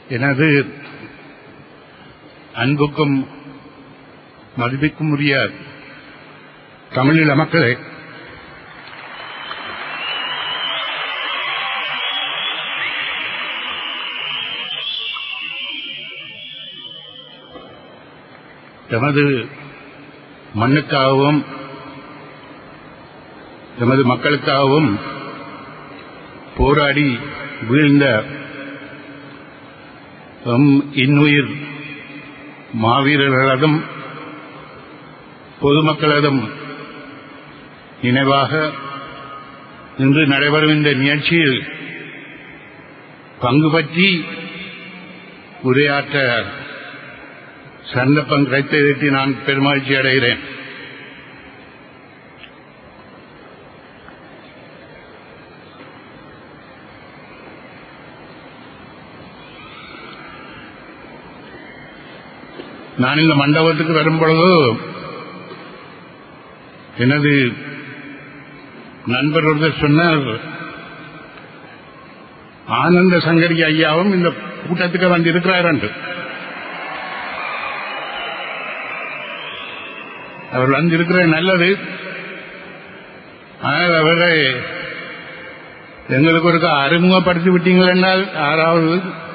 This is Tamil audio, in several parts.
எனது அன்புக்கும் மதிப்புக்கும் உரிய தமிழீழ மக்களே எமது மண்ணுக்காகவும் எமது மக்களுக்காகவும் போராடி வீழ்ந்த எம் இன்னுயிர் மாவீரர்களதும் பொதுமக்களதும் நினைவாக இன்று நடைபெறும் இந்த நிகழ்ச்சியில் பங்கு பற்றி உரையாற்ற சந்தர்ப்பம் கிடைத்ததற்கு நான் பெருமகிழ்ச்சி அடைகிறேன் நான் இந்த மண்டபத்துக்கு வரும் பொழுது எனது நண்பர் ஒருத்தர் சொன்னார் ஆனந்த சங்கரி ஐயாவும் இந்த கூட்டத்துக்கு வந்திருக்கிறார் என்று அவர் வந்திருக்கிற நல்லது ஆனால் அவரை எங்களுக்கு ஒரு அறிமுகப்படுத்தி விட்டீங்கள் என்றால் யாராவது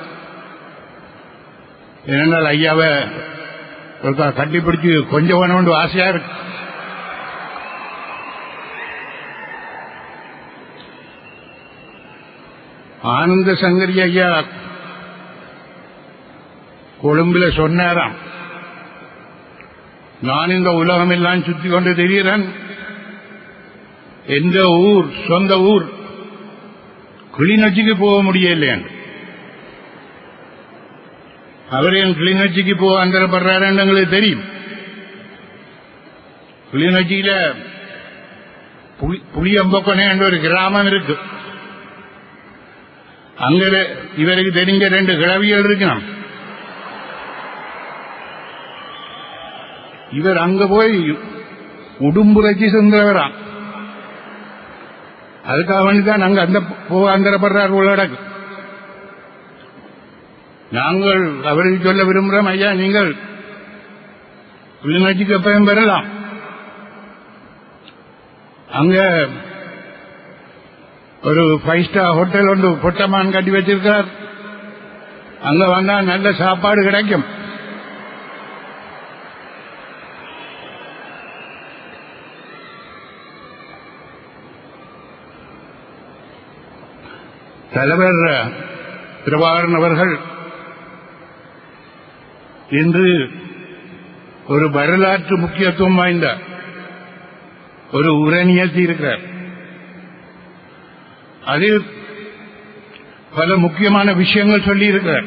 ஏனென்றால் ஐயாவை ஒரு கட்டிப்பிடிச்சு கொஞ்சம் வேணும் ஆசையா இருக்கு ஆனந்த சங்கரி ஐயா கொழும்புல சொன்னாராம் நான் இந்த உலகம் எல்லாம் சுத்தி கொண்டு தெரிகிறேன் எந்த ஊர் சொந்த ஊர் கிளிநொச்சிக்கு போக முடியலையான் அவர் என் கிளிநொச்சிக்கு போக அந்தரப்படுறாருன்னு எங்களுக்கு தெரியும் கிளிநொச்சியில புளியம்பொக்கனே என்ற ஒரு கிராமம் இருக்கு அங்க இவருக்கு தெரிஞ்ச ரெண்டு கிழவிகள் இருக்கணும் இவர் அங்க போய் உடும்புரைச்சி சென்றவராம் அதுக்காக வேண்டிதான் அங்க அந்த போக அந்தரப்படுறார் உள்ளடக்கு நாங்கள் அவருக்கு சொல்ல விரும்புகிறோம் ஐயா நீங்கள் கிளிநொச்சிக்கு எப்பயும் பெறலாம் அங்க ஒரு ஃபைவ் ஸ்டார் ஹோட்டல் ஒன்று பொட்டமான் கட்டி வச்சிருக்கார் அங்க வந்தா நல்ல சாப்பாடு கிடைக்கும் தலைவர் பிரபாகரன் அவர்கள் இன்று ஒரு வரலாற்று முக்கியத்துவம் வாய்ந்த ஒரு உரை நிகழ்த்தி இருக்கிறார் அதில் பல முக்கியமான விஷயங்கள் சொல்லி இருக்கிறார்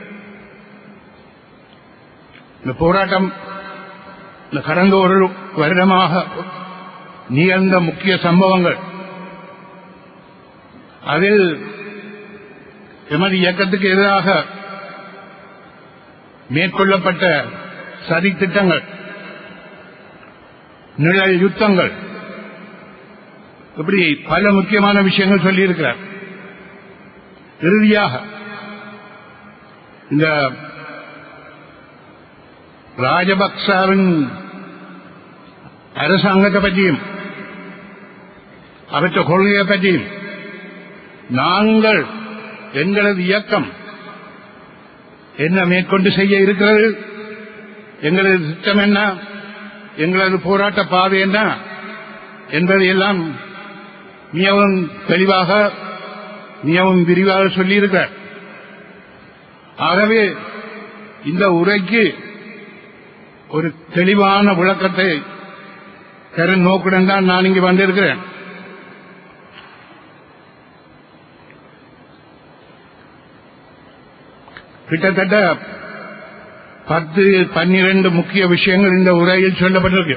இந்த போராட்டம் இந்த கடந்த ஒரு வருடமாக நிகழ்ந்த முக்கிய சம்பவங்கள் அதில் எமது இயக்கத்துக்கு எதிராக மேற்கொள்ளப்பட்ட சதி திட்டங்கள் நிழல் யுத்தங்கள் இப்படி பல முக்கியமான விஷயங்கள் சொல்லியிருக்கிறார் இறுதியாக இந்த ராஜபக்சாவின் அரசாங்கத்தை பற்றியும் அவற்ற கொள்கையை பற்றியும் நாங்கள் எங்களது இயக்கம் என்ன மேற்கொண்டு செய்ய இருக்கிறது எங்களது திட்டம் என்ன எங்களது போராட்ட பாதை என்ன என்பதையெல்லாம் மிகவும் தெளிவாக மிகவும் விரிவாக சொல்லியிருக்கிறார் ஆகவே இந்த உரைக்கு ஒரு தெளிவான விளக்கத்தை தரும் நோக்குடன் தான் நான் இங்கு வந்திருக்கிறேன் கிட்டத்தட்ட பத்து பன்னிரண்டு முக்கிய விஷயங்கள் இந்த உரையில் சொல்லப்பட்டிருக்கு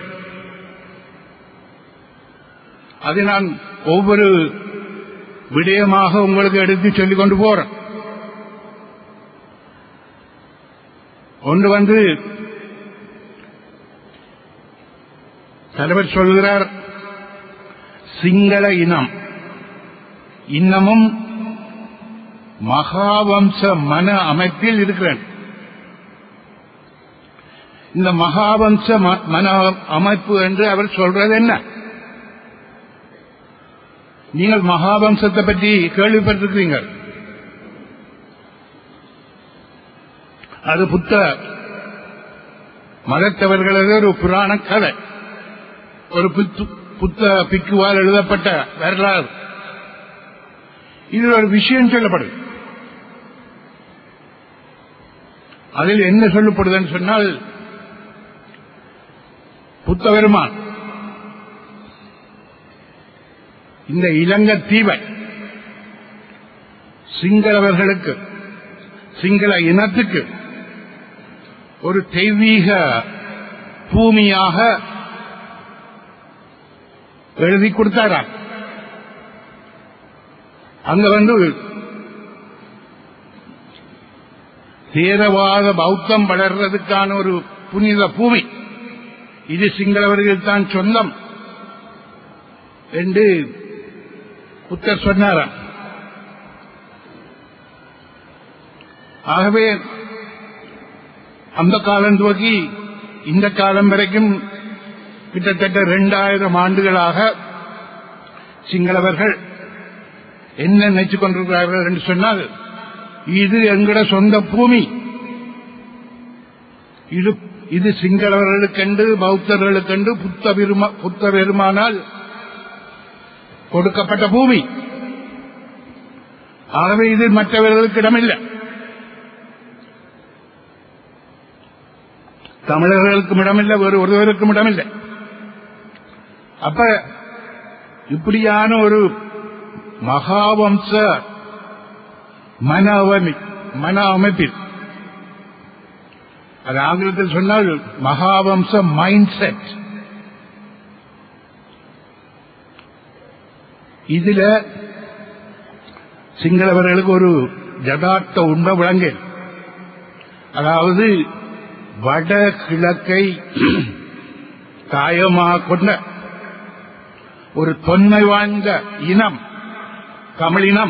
அதை நான் ஒவ்வொரு விடயமாக உங்களுக்கு எடுத்து சொல்லிக் கொண்டு போறேன் ஒன்று வந்து தலைவர் சொல்கிறார் சிங்கள இனம் இன்னமும் மகாவம்ச மன அமைப்பில் இருக்கிறேன் இந்த மகாவம்ச ம- மன அமைப்பு என்று அவர் சொல்றது என்ன நீங்கள் மகாவம்சத்தை பற்றி கேள்விப்பட்டிருக்கிறீங்க அது புத்த மதத்தவர்களது ஒரு புராண கதை ஒரு புத்து- புத்த பிக்குவால் எழுதப்பட்ட வரலாறு இதில் ஒரு விஷயம் சொல்லப்படுது அதில் என்ன சொல்லப்படுதுன்னு சொன்னால் புத்த பெருமான் இந்த இலங்கை தீவை சிங்களவர்களுக்கு சிங்கள இனத்துக்கு ஒரு தெய்வீக பூமியாக எழுதி கொடுத்தாராம் அங்க வந்து தேரவாத பௌத்தம் வளர்றதுக்கான ஒரு புனித பூமி இது சிங்களவர்கள் தான் சொந்தம் என்று புத்தர் சொன்னாராம் ஆகவே அந்த காலம் துவக்கி இந்த காலம் வரைக்கும் கிட்டத்தட்ட இரண்டாயிரம் ஆண்டுகளாக சிங்களவர்கள் என்ன நினைத்துக் கொண்டிருக்கிறார்கள் என்று சொன்னால் இது எங்கட சொந்த பூமி இது இது சிங்களவர்களுக்கென்று பௌத்தர்களுக்கென்று புத்த பெருமா புத்த பெருமானால் கொடுக்கப்பட்ட பூமி ஆகவே இது மற்றவர்களுக்கு இடமில்லை தமிழர்களுக்கும் இடமில்லை வேறு ஒருவருக்கும் இடமில்லை அப்ப இப்படியான ஒரு மகாவம்ச மன அவமி மன அமைப்பில் அது ஆங்கிலத்தில் சொன்னால் மகாவம்ச மைண்ட் செட் இதுல சிங்களவர்களுக்கு ஒரு ஜதார்த்த உண்மை விளங்கு அதாவது வட கிழக்கை தாயமாக கொண்ட ஒரு தொன்மை வாய்ந்த இனம் தமிழினம்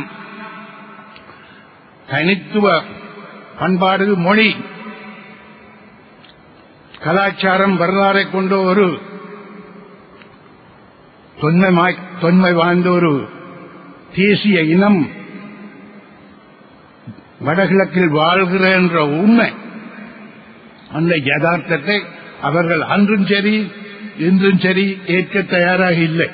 தனித்துவ பண்பாடு மொழி கலாச்சாரம் வரலாறை கொண்ட ஒரு தொன்மை மா- தொன்மை வாய்ந்த ஒரு தேசிய இனம் வடகிழக்கில் வாழ்கிற என்ற உண்மை அந்த யதார்த்தத்தை அவர்கள் அன்றும் சரி இன்றும் சரி ஏற்க தயாராக இல்லை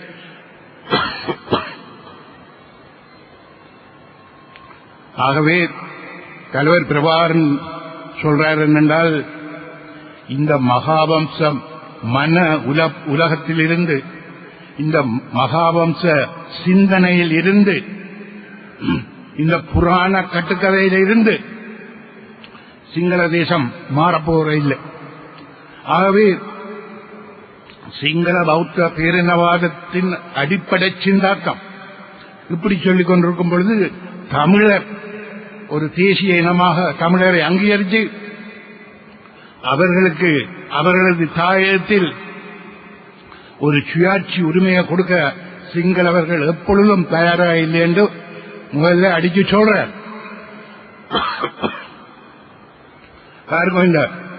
ஆகவே தலைவர் பிரபாகரன் சொல்றார் என்னென்றால் இந்த மகாவம்சம் மன உல உலகத்திலிருந்து இந்த மகாவம்ச சிந்தனையில் இருந்து இந்த புராண கட்டுக்கதையில இருந்து சிங்கள தேசம் மாறப்போற இல்லை ஆகவே சிங்கள பௌத்த பேரினவாதத்தின் அடிப்படை சிந்தாக்கம் இப்படி சொல்லிக் கொண்டிருக்கும் பொழுது தமிழர் ஒரு தேசிய இனமாக தமிழரை அங்கீகரித்து அவர்களுக்கு அவர்களது தாயத்தில் ஒரு சுயாட்சி உரிமையை கொடுக்க சிங்களவர்கள் எப்பொழுதும் தயாராக இல்லை என்று முதல்ல அடிச்சு சொல்றார் பாருங்க இந்த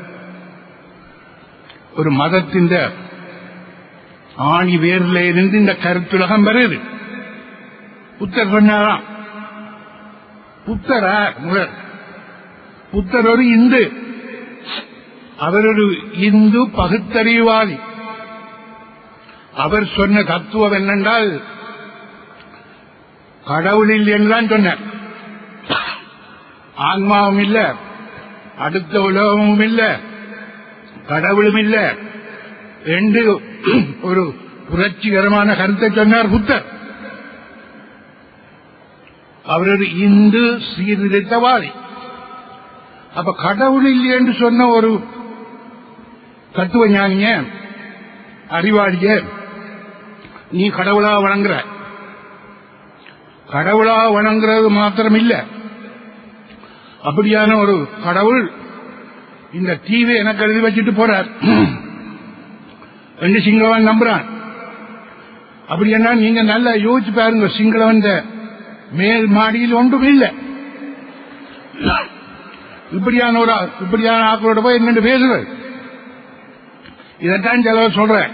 ஒரு மதத்தின் ஆணி வேர்ல இருந்து இந்த கருத்துலகம் வருது புத்தர் சொன்னாராம் புத்தரா முதல் புத்தர் ஒரு இந்து அவர் ஒரு இந்து பகுத்தறிவாதி அவர் சொன்ன தத்துவம் என்னென்றால் கடவுளில் என்றுதான் சொன்னார் ஆன்மாவும் இல்ல அடுத்த உலகமும் இல்ல கடவுளும் இல்ல என்று ஒரு புரட்சிகரமான கருத்தை சொன்னார் புத்தர் அவர் ஒரு இந்து சீர்திருத்தவாதி அப்ப கடவுள் இல்லை என்று சொன்ன ஒரு தத்துவ ஞானிய அறிவாளிய நீ கடவுளா வணங்குற கடவுளா வணங்குறது மாத்திரம் இல்ல அப்படியான ஒரு கடவுள் இந்த தீவை எனக்கு எழுதி வச்சுட்டு போறார் என்று சிங்களவன் நம்புறான் அப்படி என்ன நீங்க நல்லா யோசிச்சு பாருங்க சிங்களவன் மேல் மாடியில் ஒன்றும் இல்லை இப்படியான ஒரு இப்படியான ஆக்களோட போய் என்னென்று பேசுறது இதைத்தான் சிலவர் சொல்றேன்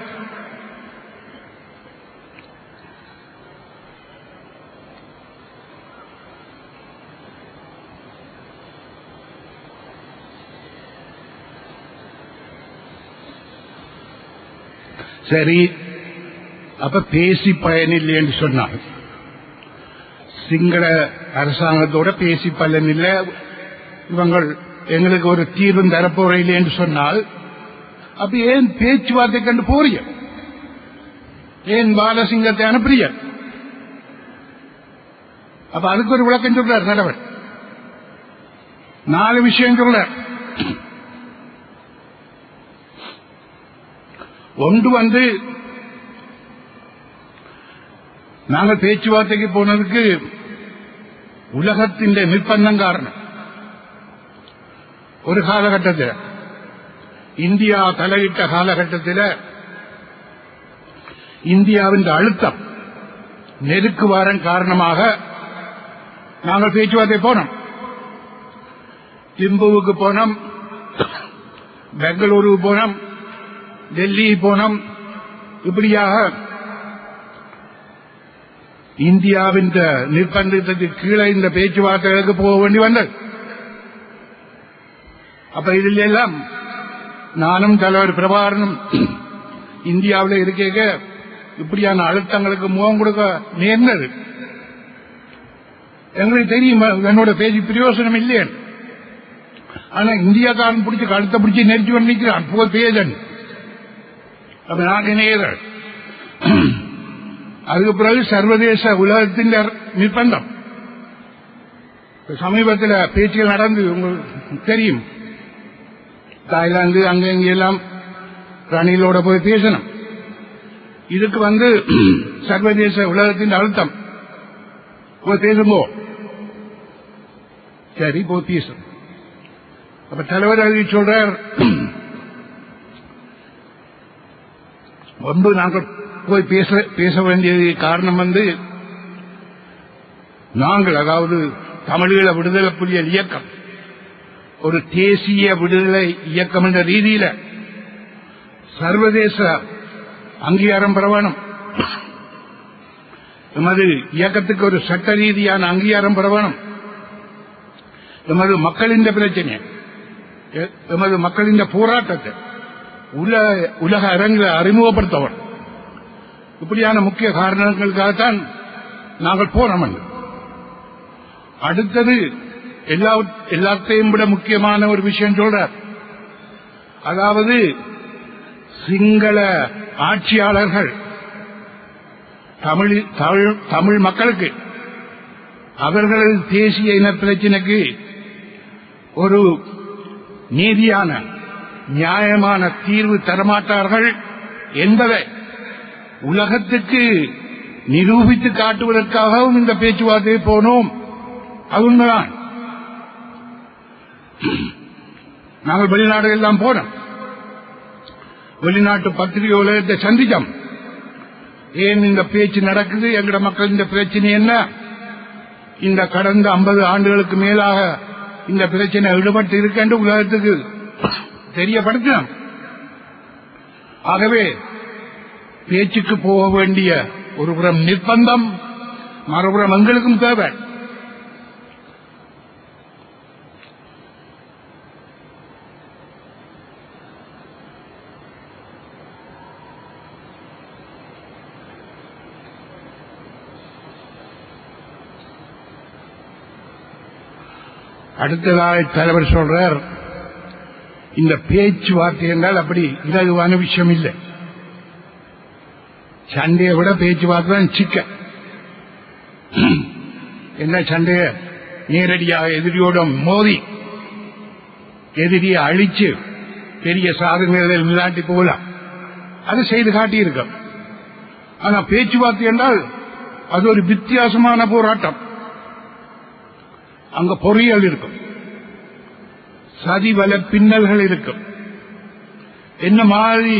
சரி அப்ப பேசி பயனில்லை என்று சொன்னார் சிங்கள அரசாங்கத்தோட பேசி பலன் இல்லை இவங்கள் எங்களுக்கு ஒரு தீர்வும் தரப்போறையில்லை என்று சொன்னால் அப்ப ஏன் பேச்சுவார்த்தை கண்டு போறீங்க ஏன் பாலசிங்கத்தை அனுப்புறீங்க அப்ப அதுக்கு ஒரு விளக்கம் சொல்றார் நடவர் நாலு விஷயம் சொல்றார் ஒன்று வந்து நாங்கள் பேச்சுவார்த்தைக்கு போனதுக்கு உலகத்தின் நிர்பந்தம் காரணம் ஒரு காலகட்டத்தில் இந்தியா தலையிட்ட காலகட்டத்தில் இந்தியாவின் அழுத்தம் நெருக்குவாரன் காரணமாக நாங்கள் பேச்சுவார்த்தை போனோம் திம்புவுக்கு போனோம் பெங்களூருக்கு போனோம் டெல்லி போனோம் இப்படியாக இந்தியாவின் நிர்பந்தத்துக்கு கீழே இந்த பேச்சுவார்த்தைகளுக்கு போக வேண்டி வந்தது அப்ப இதில் எல்லாம் நானும் தலைவர் பிரபாகரனும் இந்தியாவில் இருக்க இப்படியான அழுத்தங்களுக்கு முகம் கொடுக்க நேர்ந்தது எங்களுக்கு தெரியும் என்னோட பேசி பிரயோசனம் இல்லையே ஆனா இந்தியாக்காரன் பிடிச்சி கழுத்தை பிடிச்சி நெரிச்சு கொண்டு நிற்கிறான் போய் பேசன் அப்ப நாங்க நேரல் அதுக்கு பிறகு சர்வதேச உலகத்தின் நிர்பந்தம் சமீபத்தில் பேச்சுகள் நடந்து உங்களுக்கு தெரியும் தாய்லாந்து அங்க எல்லாம் ரணிலோட போய் பேசணும் இதுக்கு வந்து சர்வதேச உலகத்தின் அழுத்தம் போய் பேசுங்கோ சரி போய் பேசும் அப்ப தலைவர் அறிவி சொல்றார் ஒன்று நாங்கள் போய் பேச பேச வேண்டியது காரணம் வந்து நாங்கள் அதாவது தமிழீழ விடுதலை புலிகள் இயக்கம் ஒரு தேசிய விடுதலை இயக்கம் என்ற ரீதியில சர்வதேச அங்கீகாரம் பெற வேணும் எமது இயக்கத்துக்கு ஒரு சட்ட ரீதியான அங்கீகாரம் பெற வேணும் எமது மக்களின் பிரச்சனை எமது மக்களின் போராட்டத்தை உலக அரங்கில் அறிமுகப்படுத்தவன் இப்படியான முக்கிய காரணங்களுக்காகத்தான் நாங்கள் போனோம் அடுத்தது எல்லா எல்லாத்தையும் விட முக்கியமான ஒரு விஷயம் சொல்றார் அதாவது சிங்கள ஆட்சியாளர்கள் தமிழ் தமிழ் மக்களுக்கு அவர்களது தேசிய இன பிரச்சினைக்கு ஒரு நீதியான நியாயமான தீர்வு தரமாட்டார்கள் என்பதை உலகத்துக்கு நிரூபித்து காட்டுவதற்காகவும் இந்த பேச்சுவார்த்தை போனோம் அது உண்மைதான் நாங்கள் வெளிநாடு எல்லாம் போனோம் வெளிநாட்டு பத்திரிகை உலகத்தை சந்தித்தோம் ஏன் இந்த பேச்சு நடக்குது எங்கட மக்கள் இந்த பிரச்சனை என்ன இந்த கடந்த ஐம்பது ஆண்டுகளுக்கு மேலாக இந்த பிரச்சனை ஈடுபட்டு இருக்கின்ற உலகத்துக்கு தெரியப்படுத்தினோம் ஆகவே பேச்சுக்கு போக வேண்டிய ஒரு புறம் நிர்பந்தம் மறுபுறம் எங்களுக்கும் தேவை அடுத்ததாக தலைவர் சொல்றார் இந்த பேச்சுவார்த்தை என்றால் அப்படி இலகுவான விஷயம் இல்லை சண்டையை விட பேச்சுவார்த்தை தான் சிக்க என்ன சண்டைய நேரடியாக எதிரியோட மோதி எதிரியை அழிச்சு பெரிய சாதனைகளை இல்லாட்டி போகலாம் அதை செய்து காட்டியிருக்கோம் ஆனா பேச்சுவார்த்தை என்றால் அது ஒரு வித்தியாசமான போராட்டம் அங்க பொறியியல் இருக்கும் சதி வல பின்னல்கள் இருக்கும் என்ன மாதிரி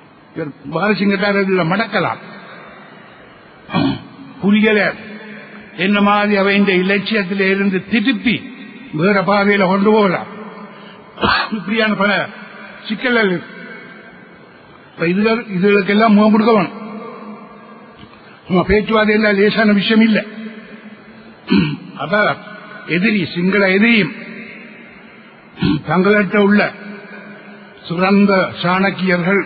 பாலசிங்கத்தாரில் மடக்கலாம் புலிகளை என்ன மாதிரி அவை இந்த இலட்சியத்தில இருந்து திருப்பி வேற பாதையில கொண்டு போகலாம் இப்படியான பல சிக்கல்கள் இருக்கு. இப்ப இதுகள் இதுகளுக்கெல்லாம் முகம் கொடுக்கணும் நம்ம பேச்சுவார்த்தை எல்லாம் லேசான விஷயம் இல்லை அப்ப எதிரி சிங்கள எதிரியும் தங்களிட்ட உள்ள சுரந்த சாணக்கியர்கள்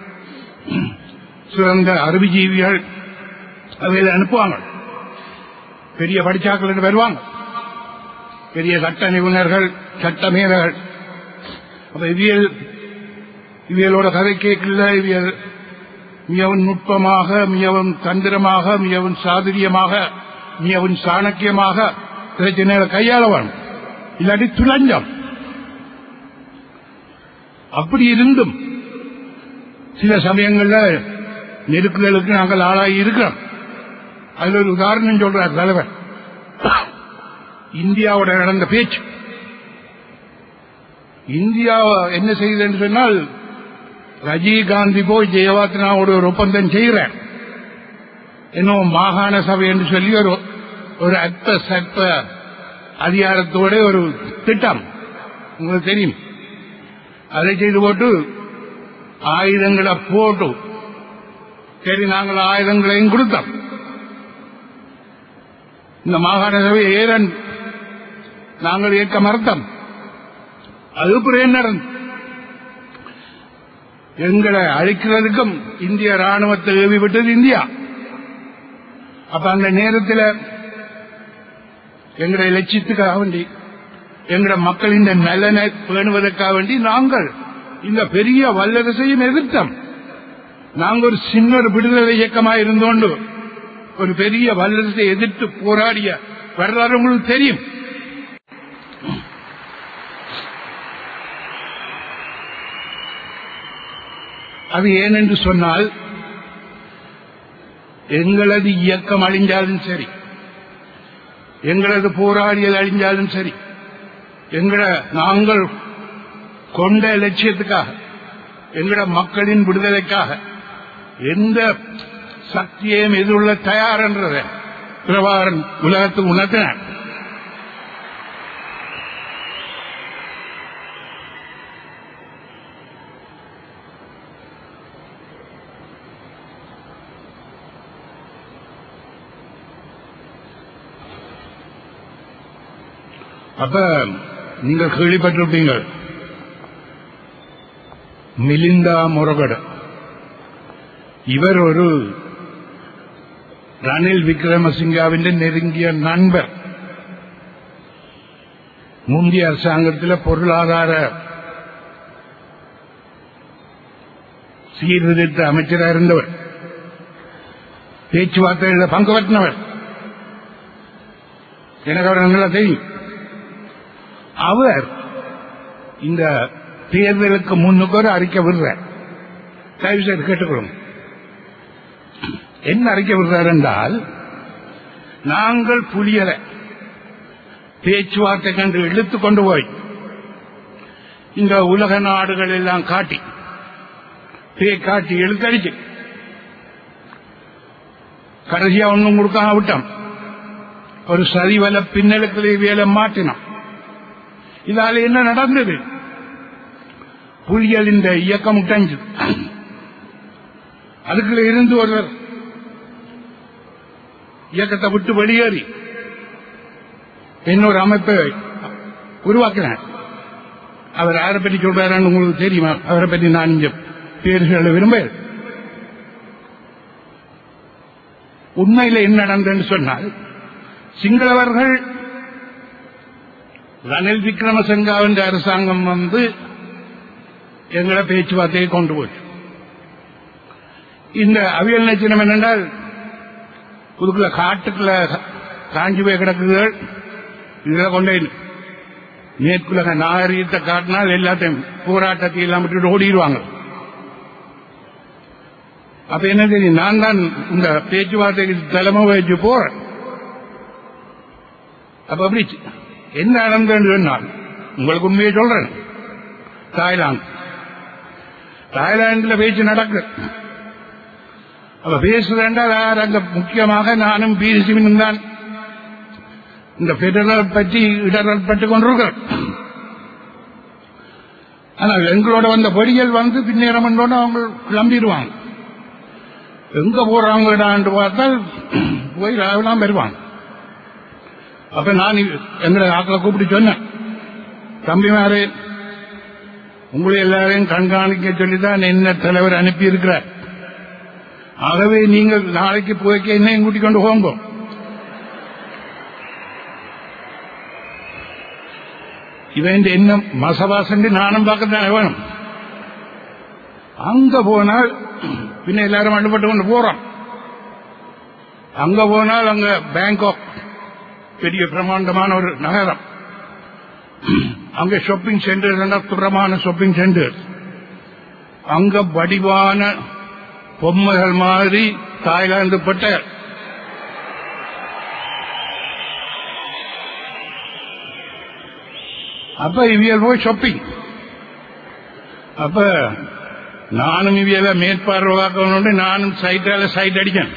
சிறந்த அறிவுஜீவிகள் அவையில அனுப்புவாங்க பெரிய படிச்சாக்கள் வருவாங்க பெரிய சட்ட நிபுணர்கள் சட்ட மேலர்கள் அப்ப இவியல் இவியலோட கதை கேட்கல இவியல் மிகவும் நுட்பமாக மிகவும் தந்திரமாக மிகவும் சாதுரியமாக மிகவும் சாணக்கியமாக பிரச்சனைகளை கையாளவான் இல்லாட்டி துலஞ்சம் அப்படி இருந்தும் சில சமயங்கள்ல நெருக்குதலுக்கு நாங்கள் ஆளாகி இருக்கிறோம் அதுல ஒரு உதாரணம் சொல்றார் தலைவர் இந்தியாவோட நடந்த பேச்சு இந்தியா என்ன செய்யுதுன்னு சொன்னால் ரஜீவ் காந்தி போய் ஜெயவர்தனாவோட ஒரு ஒப்பந்தம் செய்கிறார் இன்னும் மாகாண சபை என்று சொல்லி ஒரு ஒரு அற்ப சற்ப அதிகாரத்தோட ஒரு திட்டம் உங்களுக்கு தெரியும் அதை செய்து போட்டு ஆயுதங்களை போட்டு சரி நாங்கள் ஆயுதங்களையும் கொடுத்தோம் இந்த மாகாண சபை ஏதன் நாங்கள் ஏற்க மறுத்தோம் அது பிறகு என்ன நடந்தது எங்களை அழிக்கிறதுக்கும் இந்திய ராணுவத்தை ஏவி விட்டது இந்தியா அப்ப அந்த நேரத்தில் எங்களுடைய லட்சியத்துக்காக வேண்டி எங்களுடைய மக்களின் நலனை பேணுவதற்காக வேண்டி நாங்கள் இந்த பெரிய வல்லரசையும் எதிர்த்தோம் நாங்கள் ஒரு சின்ன ஒரு விடுதலை இயக்கமாக இருந்தோண்டு ஒரு பெரிய வல்லரசை எதிர்த்து போராடிய வரலாறு உங்களுக்கு தெரியும் அது ஏனென்று சொன்னால் எங்களது இயக்கம் அழிஞ்சாலும் சரி எங்களது போராடியது அழிஞ்சாலும் சரி எங்களை நாங்கள் கொண்ட லட்சியத்துக்காக எங்கள மக்களின் விடுதலைக்காக எந்த சக்தியையும் எதிர்கொள்ள தயார் என்றத பிரபாகரன் உலகத்துக்கு உணர்த்தினார் அப்ப நீங்கள் கேள்விப்பட்டிருப்பீங்க மிலிந்தா முரகடு இவர் ஒரு ரணில் விக்ரமசிங்காவின் நெருங்கிய நண்பர் முந்தைய அரசாங்கத்தில் பொருளாதார சீர்திருத்த அமைச்சராக இருந்தவர் பேச்சுவார்த்தைகளில் பங்கு பற்றினவர் எனக்கு அவர் நல்லா தெரியும் அவர் இந்த தேர்தலுக்கு முன்னுக்கு ஒரு அறிக்கை விடுறார் தயவு செய்து கேட்டுக்கொள்ளும் என்ன அறிக்கை விடுறார் என்றால் நாங்கள் புலியலை பேச்சுவார்த்தை கண்டு இழுத்து கொண்டு போய் இந்த உலக நாடுகள் எல்லாம் காட்டி பே காட்டி இழுத்தடிச்சு கடைசியா ஒன்றும் கொடுக்காம விட்டோம் ஒரு சரிவல பின்னலுக்கு வேலை மாற்றினோம் இதால என்ன நடந்தது புலிகள் இந்த இயக்கம் உட்டஞ்சு அதுக்குள்ள இருந்து ஒருவர் இயக்கத்தை விட்டு வெளியேறி இன்னொரு அமைப்பை உருவாக்கினார் அவர் யாரை பற்றி சொல்றாருன்னு உங்களுக்கு தெரியுமா அவரை பற்றி நான் இங்க பேர் சொல்ல விரும்ப உண்மையில என்ன நடந்ததுன்னு சொன்னால் சிங்களவர்கள் ரணில் விக்ரமசிங்காவின் அரசாங்கம் வந்து எங்களை பேச்சுவார்த்தையை கொண்டு போச்சு இந்த அவியல் நச்சினம் என்னென்றால் புதுக்குள்ள காட்டுக்குள்ள காஞ்சி போய் கிடக்குகள் இதுல கொண்டே மேற்குலக நாகரீகத்தை காட்டினால் எல்லாத்தையும் போராட்டத்தை எல்லாம் விட்டுட்டு ஓடிடுவாங்க அப்ப என்ன தெரியும் நான் தான் இந்த பேச்சுவார்த்தைக்கு தலைமை வச்சு போறேன் அப்ப அப்படி என்ன நடந்ததுன்னு சொன்னால் உங்களுக்கு உண்மையை சொல்றேன் தாய்லாந்து தாய்லாந்துல பேச்சு நடக்கு அப்ப பேசுறேன்டா யார் அங்க முக்கியமாக நானும் பீரிசிவனும் தான் இந்த பெடரல் பற்றி இடரல் பட்டுக் கொண்டிருக்கிறார் ஆனால் எங்களோட வந்த பொறியியல் வந்து பின்னேறம் பண்ணோன்னு அவங்க கிளம்பிடுவாங்க எங்க போறாங்கடான்னு பார்த்தால் போய் ராவெல்லாம் வருவாங்க அப்ப நான் எங்களை ஆக்களை கூப்பிட்டு சொன்னேன் தம்பிமாரே உங்களை எல்லாரையும் கண்காணிக்க சொல்லிதான் என்ன தலைவர் அனுப்பி இருக்கிறார் ஆகவே நீங்கள் நாளைக்கு போய்க்க என்னையும் கூட்டிக் கொண்டு போங்க இவன் என்ன மசவாசண்டு நானும் பார்க்கத்தானே வேணும் அங்க போனால் பின்ன எல்லாரும் அண்டுபட்டு கொண்டு போறோம் அங்க போனால் அங்க பேங்காக் பெரிய பிரமாண்டமான ஒரு நகரம் அங்க ஷாப்பிங் சென்டர் துரமான ஷாப்பிங் சென்டர் அங்க வடிவான பொம்மைகள் மாதிரி தாய்லாந்து பட்ட அப்ப இவியல் போய் ஷாப்பிங் அப்ப நானும் இவியல மேற்பார்வையாக்கணும்னு நானும் சைட்டால சைட் அடிக்கேன்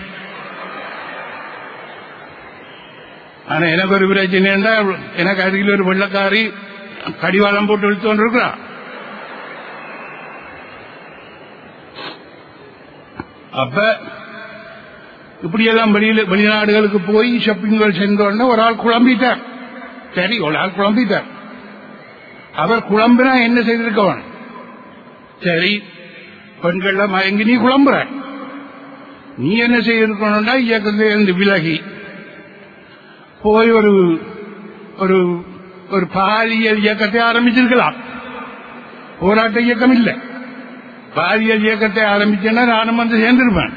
ஆனா எனக்கு ஒரு பிரச்சனை இருந்தா எனக்கு அருகில் ஒரு வெள்ளக்காரி கடிவாளம் போட்டு இழுத்து கொண்டிருக்கிறா அப்ப இப்படியெல்லாம் வெளியில வெளிநாடுகளுக்கு போய் ஷாப்பிங்கள் சென்றோடனே ஒரு ஆள் குழம்பிட்டார் சரி ஒரு ஆள் குழம்பிட்டார் அவர் குழம்பினா என்ன செய்திருக்கவன் சரி பெண்கள்ல மயங்கி நீ குழம்புற நீ என்ன செய்திருக்கணும்னா இயக்கத்திலிருந்து விலகி போய் ஒரு ஒரு ஒரு பாலியல் இயக்கத்தை ஆரம்பிச்சிருக்கலாம் போராட்ட இயக்கம் இல்லை பாலியல் இயக்கத்தை ஆரம்பிச்சேன்னா நானும் வந்து சேர்ந்திருப்பேன்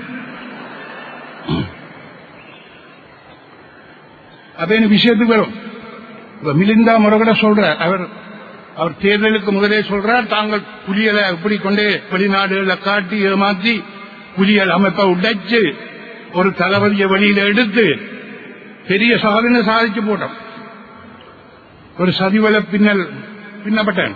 அப்ப எனக்கு விஷயத்துக்கு வரும் இப்ப மிலிந்தா முருகட சொல்ற அவர் அவர் தேர்தலுக்கு முதலே சொல்றார் தாங்கள் புலியலை இப்படி கொண்டே வெளிநாடுகளை காட்டி ஏமாற்றி புலியல் அமைப்பை உடைச்சு ஒரு தளபதியை வெளியில எடுத்து பெரிய சாதனை சாதிச்சு போட்டோம் ஒரு சதிவல பின்னல் பின்னப்பட்டேன்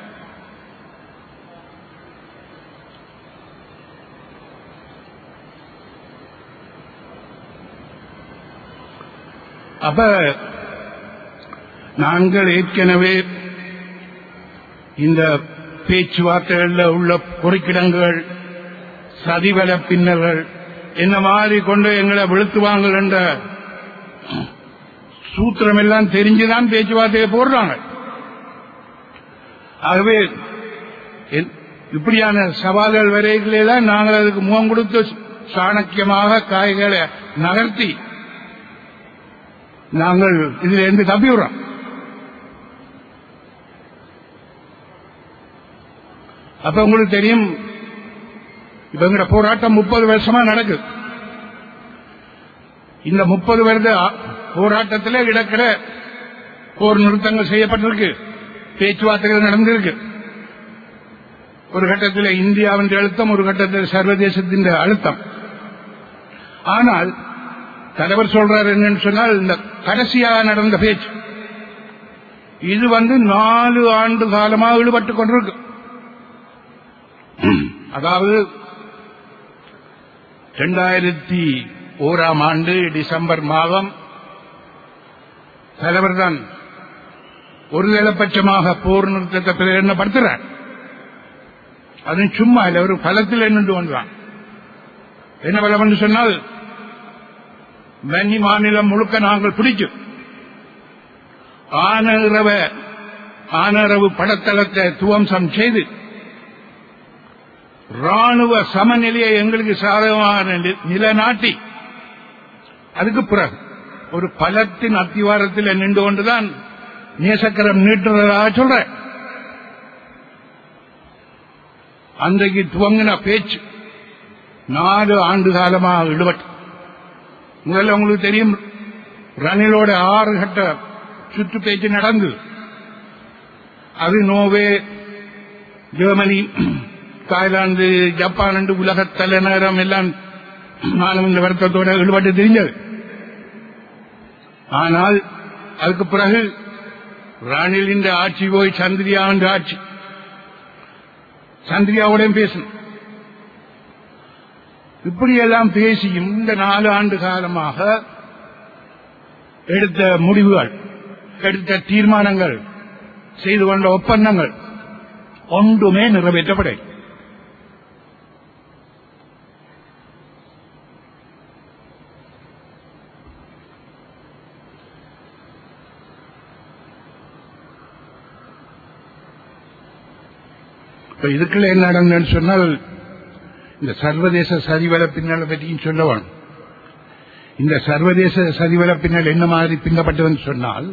அப்ப நாங்கள் ஏற்கனவே இந்த பேச்சுவார்த்தைகளில் உள்ள குறுக்கிடங்கள் சதிவல பின்னல்கள் என்ன மாதிரி கொண்டு எங்களை வெளுத்துவாங்கள் என்ற சூத்திரம் எல்லாம் தெரிஞ்சுதான் பேச்சுவார்த்தையை போடுறாங்க ஆகவே இப்படியான சவால்கள் வரைகளெல்லாம் நாங்கள் அதுக்கு முகம் கொடுத்து சாணக்கியமாக காய்களை நகர்த்தி நாங்கள் இதுல இருந்து தப்பி விடுறோம் அப்ப உங்களுக்கு தெரியும் இப்ப எங்கட போராட்டம் முப்பது வருஷமா நடக்குது இந்த முப்பது வருட போராட்டத்தில் இடக்கிற போர் நிறுத்தங்கள் செய்யப்பட்டிருக்கு பேச்சுவார்த்தைகள் நடந்திருக்கு ஒரு கட்டத்தில் இந்தியாவின் அழுத்தம் ஒரு கட்டத்தில் சர்வதேசத்தின் அழுத்தம் ஆனால் தலைவர் சொல்றார் என்னன்னு சொன்னால் இந்த கடைசியாக நடந்த பேச்சு இது வந்து நாலு ஆண்டு காலமாக ஈடுபட்டுக் கொண்டிருக்கு அதாவது இரண்டாயிரத்தி ஓராம் ஆண்டு டிசம்பர் மாதம் தலைவர் தான் ஒருதலைபட்சமாக போர் நிறுத்தத்தை பிரகடனப்படுத்துறார் அது சும்மா இல்ல ஒரு பலத்தில் நின்று வந்தான் என்ன பலம் என்று சொன்னால் வன்னி மாநிலம் முழுக்க நாங்கள் பிடிக்கும் ஆனரவ ஆனரவு படத்தளத்தை துவம்சம் செய்து ராணுவ சமநிலையை எங்களுக்கு சாதகமாக நிலைநாட்டி அதுக்கு பிறகு ஒரு பலத்தின் அத்திவாரத்தில் நின்று கொண்டுதான் நேசக்கரம் நீட்டுறதாக சொல்ற அன்றைக்கு துவங்கின பேச்சு நாலு ஆண்டு காலமாக ஈடுபட்டு முதல்ல உங்களுக்கு தெரியும் ரணிலோட ஆறு கட்ட சுற்று பேச்சு நடந்தது அது நோவே ஜெர்மனி தாய்லாந்து ஜப்பான் என்று உலக தலைநகரம் எல்லாம் நானும் இந்த வருத்தத்தோட ஈடுபட்டு தெரிஞ்சது ஆனால் அதுக்கு பிறகு ரணிலின் ஆட்சி போய் சந்திரியாவின் ஆட்சி சந்திரியாவுடன் பேசணும் இப்படியெல்லாம் பேசியும் இந்த நாலு ஆண்டு காலமாக எடுத்த முடிவுகள் எடுத்த தீர்மானங்கள் செய்து கொண்ட ஒப்பந்தங்கள் ஒன்றுமே நிறைவேற்றப்படை இப்ப இதுக்குள்ள என்ன நடந்ததுன்னு சொன்னால் இந்த சர்வதேச சரிவள பின்னலை பற்றியும் சொல்லணும் இந்த சர்வதேச சரிவள பின்னல் என்ன மாதிரி பின்னப்பட்டதுன்னு சொன்னால்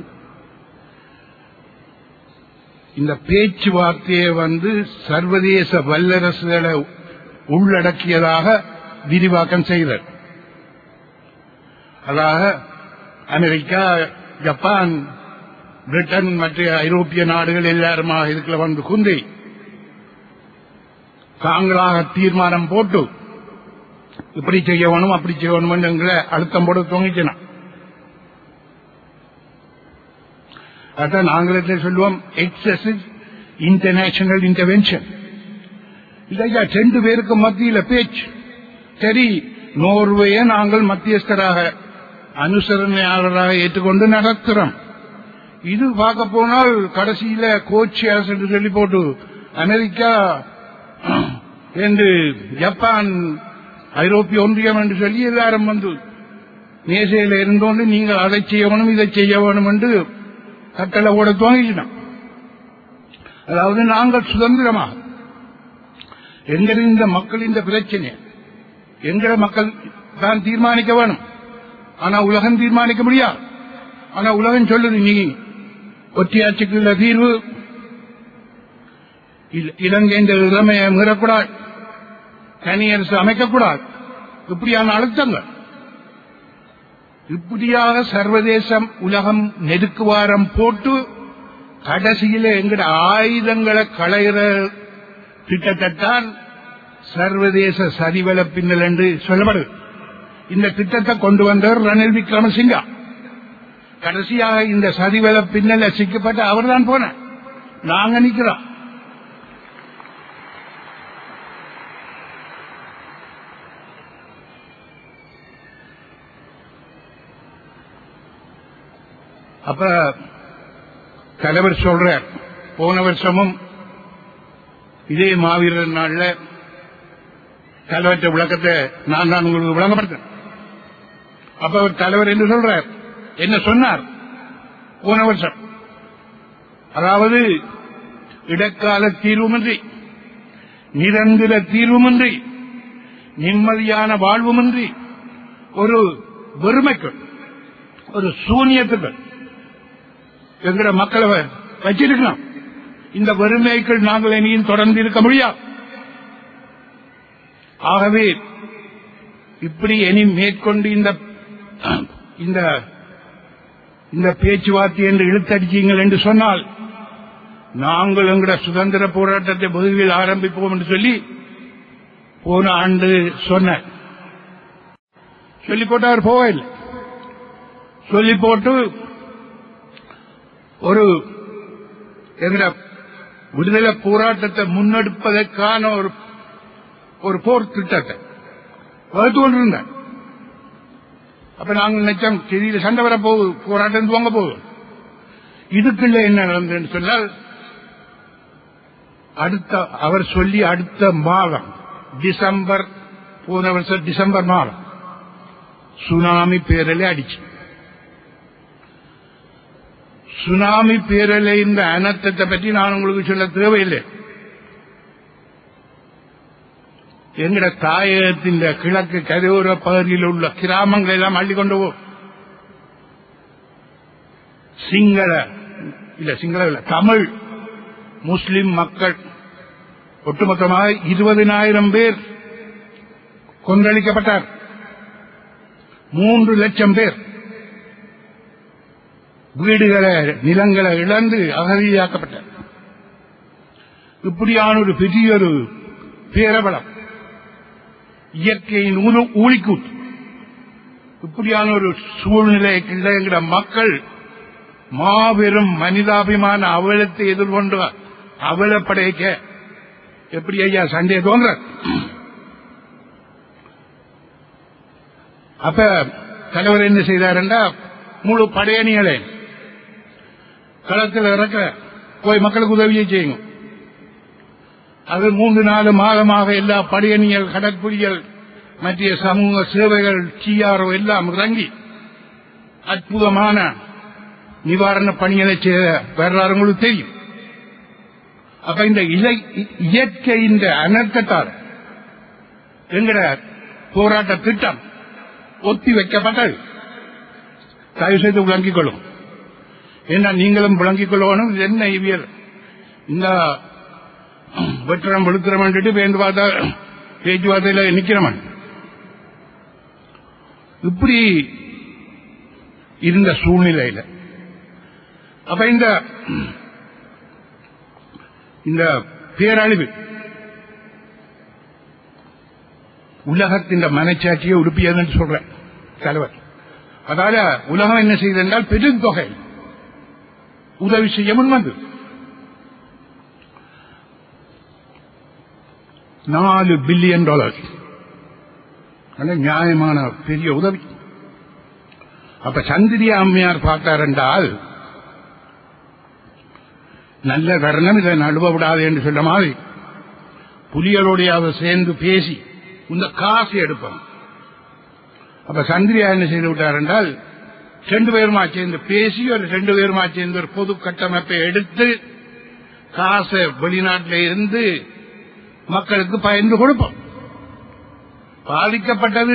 இந்த பேச்சுவார்த்தையை வந்து சர்வதேச வல்லரசுகளை உள்ளடக்கியதாக விரிவாக்கம் செய்தல் அதாக அமெரிக்கா ஜப்பான் பிரிட்டன் மற்ற ஐரோப்பிய நாடுகள் எல்லாருமாக இதுக்குள்ள வந்து குந்தி தாங்களாக தீர்மானம் போட்டு இப்படி செய்யணும் அப்படி செய்யணும் எங்களை அழுத்தம் போட தோங்கிச்சுனா அதான் ஆங்கிலத்தை சொல்லுவோம் எக்ஸசிவ் இன்டர்நேஷனல் இன்டர்வென்ஷன் இல்லையா ரெண்டு பேருக்கு மத்தியில பேச்சு சரி நோர்வையை நாங்கள் மத்தியஸ்தராக அனுசரணையாளராக ஏற்றுக்கொண்டு நடத்துறோம் இது பார்க்க போனால் கடைசியில கோச்சி அரசு என்று சொல்லி போட்டு அமெரிக்கா என்று ஜப்பான் ஐரோப்பிய ஒன்றியம் என்று சொல்லி எல்லாரும் வந்து மேசையில் இருந்தோண்டு நீங்கள் அதை செய்யணும் இதை செய்ய வேணும் என்று கட்டளை ஓட துவங்கினோம் அதாவது நாங்கள் சுதந்திரமாக எங்கள் இந்த மக்கள் இந்த பிரச்சனை எங்களை மக்கள் தான் தீர்மானிக்க வேணும் ஆனா உலகம் தீர்மானிக்க முடியாது ஆனா உலகம் சொல்லுது நீ ஒற்றையாட்சிக்குள்ள தீர்வு இல- இலங்கை இந்த இளமையை மீறக்கூடாது தனி அரசு அமைக்கக்கூடாது இப்படியான அழுத்தங்கள் இப்படியாக சர்வதேசம் உலகம் நெருக்குவாரம் போட்டு கடைசியில எங்கட ஆயுதங்களை களைகிற திட்டத்தைத்தான் சர்வதேச சரிவள பின்னல் என்று சொல்லப்படுது இந்த திட்டத்தை கொண்டு வந்தவர் ரணில் விக்ரமசிங்கா கடைசியாக இந்த சரிவள பின்னல சிக்கப்பட்ட அவர்தான் போனார் நாங்க நிக்கிறோம் அப்ப தலைவர் சொல்றார் போன வருஷமும் இதே மாவீரர் நாள்ல தலைவற்ற விளக்கத்தை நான் தான் உங்களுக்கு விளங்கப்படுத்தேன் அப்ப அவர் தலைவர் என்ன சொல்றார் என்ன சொன்னார் போன வருஷம் அதாவது இடைக்கால தீர்வுமின்றி நிரந்தர தீர்வுமின்றி நிம்மதியான வாழ்வுமின்றி ஒரு வெறுமைக்குள் ஒரு சூனியத்துக்குள் என்கிற மக்களை வச்சிருக்கணும் இந்த வறுமைக்குள் நாங்கள் இனியும் தொடர்ந்து இருக்க முடியாது ஆகவே இப்படி இனி மேற்கொண்டு இந்த இந்த இந்த பேச்சுவார்த்தை என்று இழுத்தடிச்சீங்கள் என்று சொன்னால் நாங்கள் எங்கட சுதந்திர போராட்டத்தை பொதுவில் ஆரம்பிப்போம் என்று சொல்லி போன ஆண்டு சொன்ன சொல்லி போட்டு அவர் போகவில்லை சொல்லி போட்டு ஒரு எங்கட விடுதலை போராட்டத்தை முன்னெடுப்பதற்கான ஒரு ஒரு போர் திட்டத்தை வகுத்து கொண்டிருந்தார் அப்ப நாங்கள் நினைச்சோம் செய்தியில சண்டை வர போகுது போராட்டம் துவங்க போகுது இதுக்குள்ள என்ன நடந்ததுன்னு சொன்னால் அடுத்த அவர் சொல்லி அடுத்த மாதம் டிசம்பர் போன வருஷம் டிசம்பர் மாதம் சுனாமி பேரலை அடிச்சு சுனாமி பேரலை இந்த அனர்த்தத்தை பற்றி நான் உங்களுக்கு சொல்ல தேவையில்லை எங்கட தாயகத்தின் கிழக்கு கரையோர பகுதியில் உள்ள கிராமங்களை எல்லாம் அள்ளிக்கொண்டு போ சிங்கள இல்ல சிங்கள இல்ல தமிழ் முஸ்லிம் மக்கள் ஒட்டுமொத்தமாக இருபதினாயிரம் பேர் கொன்றளிக்கப்பட்டார் மூன்று லட்சம் பேர் வீடுகளை நிலங்களை இழந்து அகதியாக்கப்பட்டார் இப்படியான ஒரு பெரிய ஒரு பேரபலம் இயற்கையின் ஊழு- ஊழிக்கூட்டு இப்படியான ஒரு சூழ்நிலைக்குள்ள என்கிற மக்கள் மாபெரும் மனிதாபிமான அவலத்தை எதிர்கொண்டு அவலப்படைக்க எப்படி ஐயா சண்டே தோன்ற அப்ப தலைவர் என்ன செய்தார் என்றா முழு படையணிகளை களத்தில் இறக்க போய் மக்களுக்கு உதவியை செய்யுங்க அது மூன்று நாலு மாதமாக எல்லா படையணிகள் கடற்புலிகள் மற்ற சமூக சேவைகள் டிஆர்ஓ எல்லாம் இறங்கி அற்புதமான நிவாரண பணிகளை செய்த வரலாறு உங்களுக்கு தெரியும் அப்ப இந்த இலை இயற்கை இந்த அனர்த்தத்தால் எங்கட போராட்ட திட்டம் ஒத்தி வைக்கப்பட்டது தயவு செய்து விளங்கிக் கொள்ளும் ஏன்னா நீங்களும் விளங்கிக் கொள்ளணும் இது என்ன இவியல் இந்த வெட்டுறம் வெளுக்கிறவன் பேருந்து பார்த்தா பேச்சுவார்த்தையில் நிக்கிறவன் இப்படி இருந்த சூழ்நிலையில் அப்ப இந்த இந்த பேரழிவு உலகத்தின் மனச்சாட்சியை உடுப்பியதுன்னு சொல்ற தலைவர் அதால உலகம் என்ன செய்தென்றால் பெருந்தொகை உதவி செய்ய முன்வந்து நாலு பில்லியன் டாலர் நியாயமான பெரிய உதவி அப்ப சந்திரியா அம்மையார் பார்த்தார் என்றால் நல்ல தருணம் இதை நடுவ விடாது என்று சொல்ற மாதிரி புலிகளோடைய அவர் சேர்ந்து பேசி இந்த காசு எடுப்போம் அப்ப சந்திரியா என்ன செய்து விட்டார் என்றால் ரெண்டு பேருமா சேர்ந்து பேசி ஒரு ரெண்டு பேருமா சேர்ந்து ஒரு பொது கட்டமைப்பை எடுத்து காசை வெளிநாட்டில் இருந்து மக்களுக்கு பயந்து கொடுப்போம் பாதிக்கப்பட்டது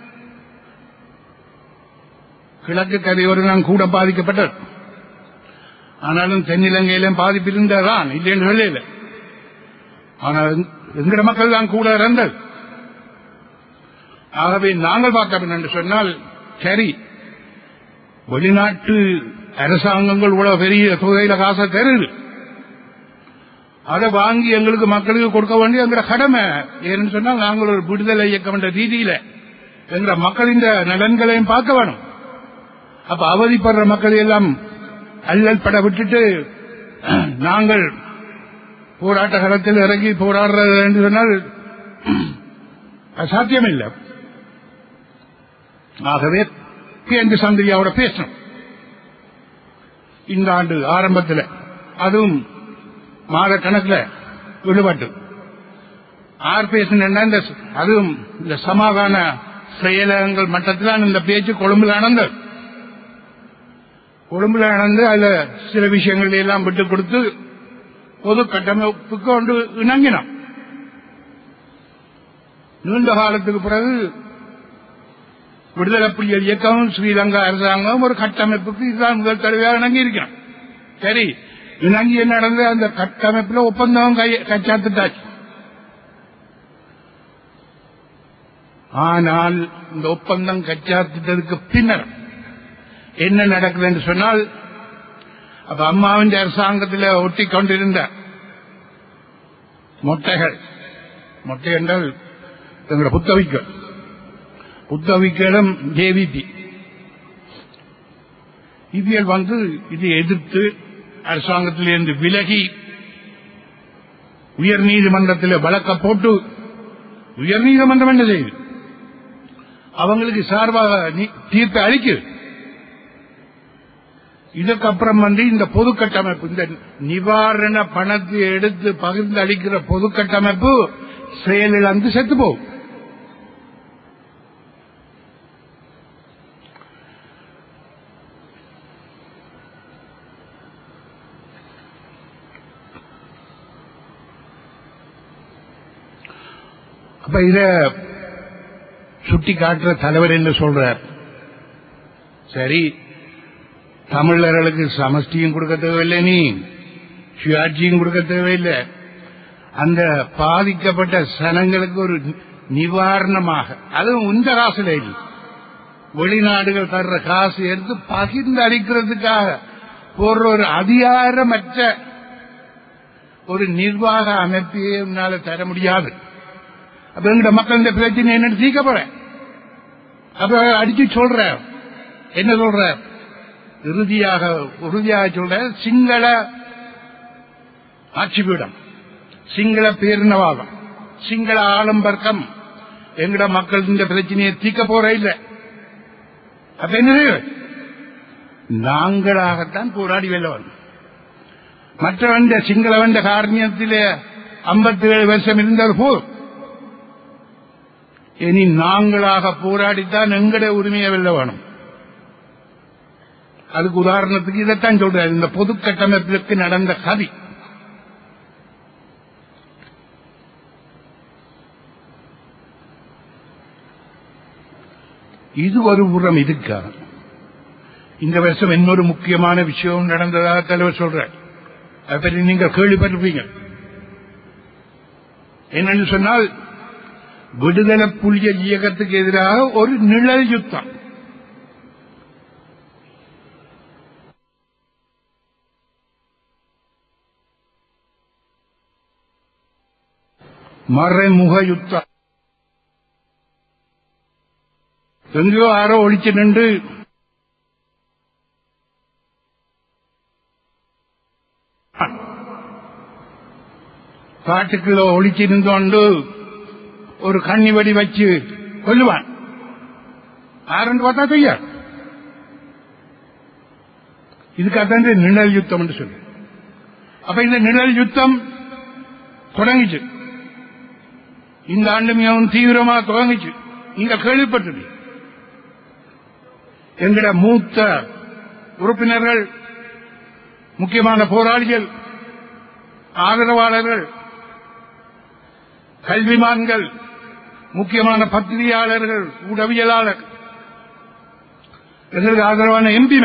கிழக்கு கரையோரம் கூட பாதிக்கப்பட்டது ஆனாலும் தென்னிலங்கையிலும் பாதிப்பு இருந்ததான் இல்லைன்னு சொல்லல ஆனால் எங்கட மக்கள் தான் கூட இருந்தது ஆகவே நாங்கள் பார்க்க என்று சொன்னால் சரி வெளிநாட்டு அரசாங்கங்கள் இவ்வளவு பெரிய தொகையில காசை தருது அதை வாங்கி எங்களுக்கு மக்களுக்கு கொடுக்க வேண்டிய எங்களோட கடமை ஏன்னு சொன்னால் நாங்கள் ஒரு விடுதலை இயக்கம் என்ற ரீதியில எங்க மக்களின் நலன்களையும் பார்க்க வேணும் அப்ப அவதிப்படுற மக்களை எல்லாம் அல்லல் பட விட்டுட்டு நாங்கள் போராட்ட களத்தில் இறங்கி போராடுறது என்று சொன்னால் சாத்தியம் இல்லை ஆகவே கேந்திர சந்திரியாவோட பேசணும் இந்த ஆண்டு ஆரம்பத்தில் அதுவும் மாத கணக்கில் விடுபட்டு ஆர் பேசினா இந்த அதுவும் இந்த சமாதான செயலகங்கள் மட்டத்தில் இந்த பேச்சு கொழும்புல நடந்தது கொழும்புல நடந்து அதுல சில விஷயங்கள் எல்லாம் விட்டு கொடுத்து பொது கட்டமைப்புக்கு கொண்டு இணங்கினோம் நீண்ட காலத்துக்கு பிறகு விடுதலை புலிகள் இயக்கமும் ஸ்ரீலங்கா அரசாங்கம் ஒரு கட்டமைப்புக்கு இதுதான் முதல் தடவையாக இணங்கி இருக்கிறோம் சரி இணங்கி என்ன நடந்தது அந்த கட்டமைப்புல ஒப்பந்தம் கைச்சாத்துட்டாச்சு ஆனால் இந்த ஒப்பந்தம் கச்சாத்திட்டதுக்கு பின்னர் என்ன நடக்குது என்று சொன்னால் அப்ப அம்மாவின் அரசாங்கத்தில் ஒட்டி கொண்டிருந்த மொட்டைகள் மொட்டை என்றால் எங்களோட புத்தவிக்கள் புத்தவிக்களும் ஜேவிபி இவியல் வந்து இதை எதிர்த்து அரசாங்கத்திலிருந்து விலகி உயர் நீதிமன்றத்தில் வழக்க போட்டு உயர் நீதிமன்றம் என்ன செய்யுது அவங்களுக்கு சார்பாக தீர்ப்பை அளிக்குது இதுக்கப்புறம் வந்து இந்த பொது கட்டமைப்பு இந்த நிவாரண பணத்தை எடுத்து பகிர்ந்து அளிக்கிற பொது கட்டமைப்பு செயலிழந்து செத்து போகும் அப்ப இத சுட்டி காட்டுற தலைவர் என்ன சொல்றார் சரி தமிழர்களுக்கு சமஷ்டியும் கொடுக்க தேவையில்லை நீ சுயாட்சியும் கொடுக்க தேவையில்லை அந்த பாதிக்கப்பட்ட சனங்களுக்கு ஒரு நிவாரணமாக அதுவும் இந்த காசுல இல்லை வெளிநாடுகள் தர்ற காசு எடுத்து பகிர்ந்து அளிக்கிறதுக்காக போடுற ஒரு அதிகாரமற்ற ஒரு நிர்வாக அமைப்பையே உன்னால தர முடியாது அப்ப எங்கட மக்கள் இந்த பிரச்சனை என்ன தீர்க்க போற அப்ப அடிச்சு சொல்ற என்ன சொல்ற இறுதியாக உறுதியாக சொல்ற சிங்கள ஆட்சிபீடம் சிங்கள பேரினவாதம் சிங்கள ஆலம்பர்க்கம் எங்கட மக்கள் இந்த பிரச்சனையை தீர்க்க போற இல்ல அப்ப என்ன நாங்களாகத்தான் போராடி வெல்லவன் மற்றவன் சிங்களவன் காரணியத்திலே ஐம்பத்தி ஏழு வருஷம் இருந்தது போதும் இனி நாங்களாக போராடித்தான் எங்கட உரிமையை வெல்ல வேணும் அதுக்கு உதாரணத்துக்கு இதைத்தான் சொல்றாரு இந்த பொது கட்டமைப்பிற்கு நடந்த கதி இது ஒரு புறம் இருக்கா இந்த வருஷம் இன்னொரு முக்கியமான விஷயம் நடந்ததாக தலைவர் சொல்றார் அதை பற்றி நீங்கள் கேள்விப்பட்டிருப்பீங்க என்னன்னு சொன்னால் விடுதலை புலிகள் இயக்கத்துக்கு எதிராக ஒரு நிழல் யுத்தம் மறைமுக யுத்தம் எங்கேயோ யாரோ ஒழிச்சு நின்று காட்டுக்குள்ள ஒழிச்சு நின்றோண்டு ஒரு கண்ணி வடி வச்சு கொல்லுவான் ஆரண்டு பார்த்தா செய்ய இதுக்காகத்தான் இந்த நிழல் யுத்தம் என்று சொல்லு அப்ப இந்த நிழல் யுத்தம் தொடங்கிச்சு இந்த ஆண்டு மிகவும் தீவிரமா தொடங்கிச்சு நீங்க கேள்விப்பட்டது எங்கட மூத்த உறுப்பினர்கள் முக்கியமான போராளிகள் ஆதரவாளர்கள் கல்விமான்கள் முக்கியமான பத்திரிகையாளர்கள் உடவியலாளர் எங்களுக்கு ஆதரவான எம்பின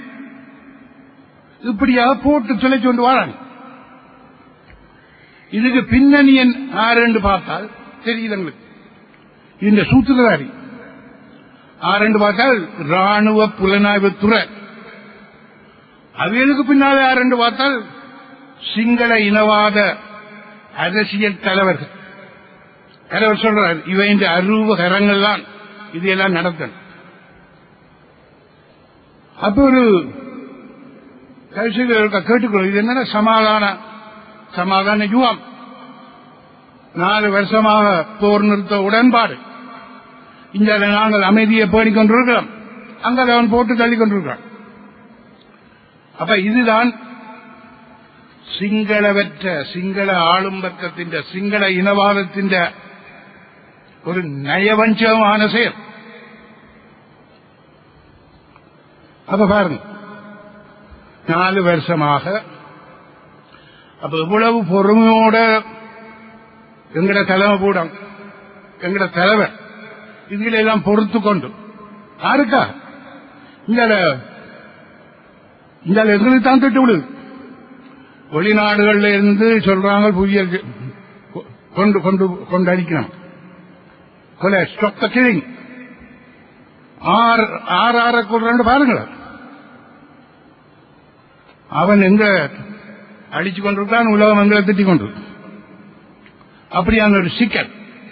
இப்படியாக போட்டு துளைச்சு கொண்டு வராங்க இதுக்கு பின்னணியன் ஆறு பார்த்தால் தெரியுது எங்களுக்கு இந்த சூத்திரதாரி ஆறு பார்த்தால் ராணுவ புலனாய்வு துறை அவைகளுக்கு பின்னாலே ஆறு பார்த்தால் சிங்கள இனவாத அரசியல் தலைவர்கள் தலைவர் சொல்றார் இவை இந்த அருவ கரங்கள் தான் இதையெல்லாம் நடத்தணும் அப்ப ஒரு கேட்டுக்கொள்ளும் இது என்ன சமாதான சமாதான யுவம் நாலு வருஷமாக போர் நிறுத்த உடன்பாடு இங்க நாங்கள் அமைதியை பேணிக் கொண்டிருக்கிறோம் அங்க அவன் போட்டு தள்ளி கொண்டிருக்கிறான் அப்ப இதுதான் சிங்களவற்ற சிங்கள ஆளும் வர்க்கத்தின் சிங்கள இனவாதத்தின் ஒரு நயவஞ்சகமான செயல் அப்ப பாருங்க நாலு வருஷமாக அப்ப இவ்வளவு பொறுமையோட எங்கட தலைமை கூடம் எங்கட தலைவர் இதுல எல்லாம் பொறுத்து கொண்டு யாருக்கா இந்த இந்த எங்களுக்கு தான் திட்டு விடுது வெளிநாடுகள்ல இருந்து சொல்றாங்க புதிய கொண்டு கொண்டு கொண்டு அடிக்கணும் கொலை ஸ்டொக்க கிழிங் ஆறு ஆறு ஆற கொள்றான்னு பாருங்களேன் அவன் எங்க அடிச்சு கொண்டிருக்கான் உலகம் எங்களை திட்டிக் கொண்டு அப்படியான ஒரு சிக்கல்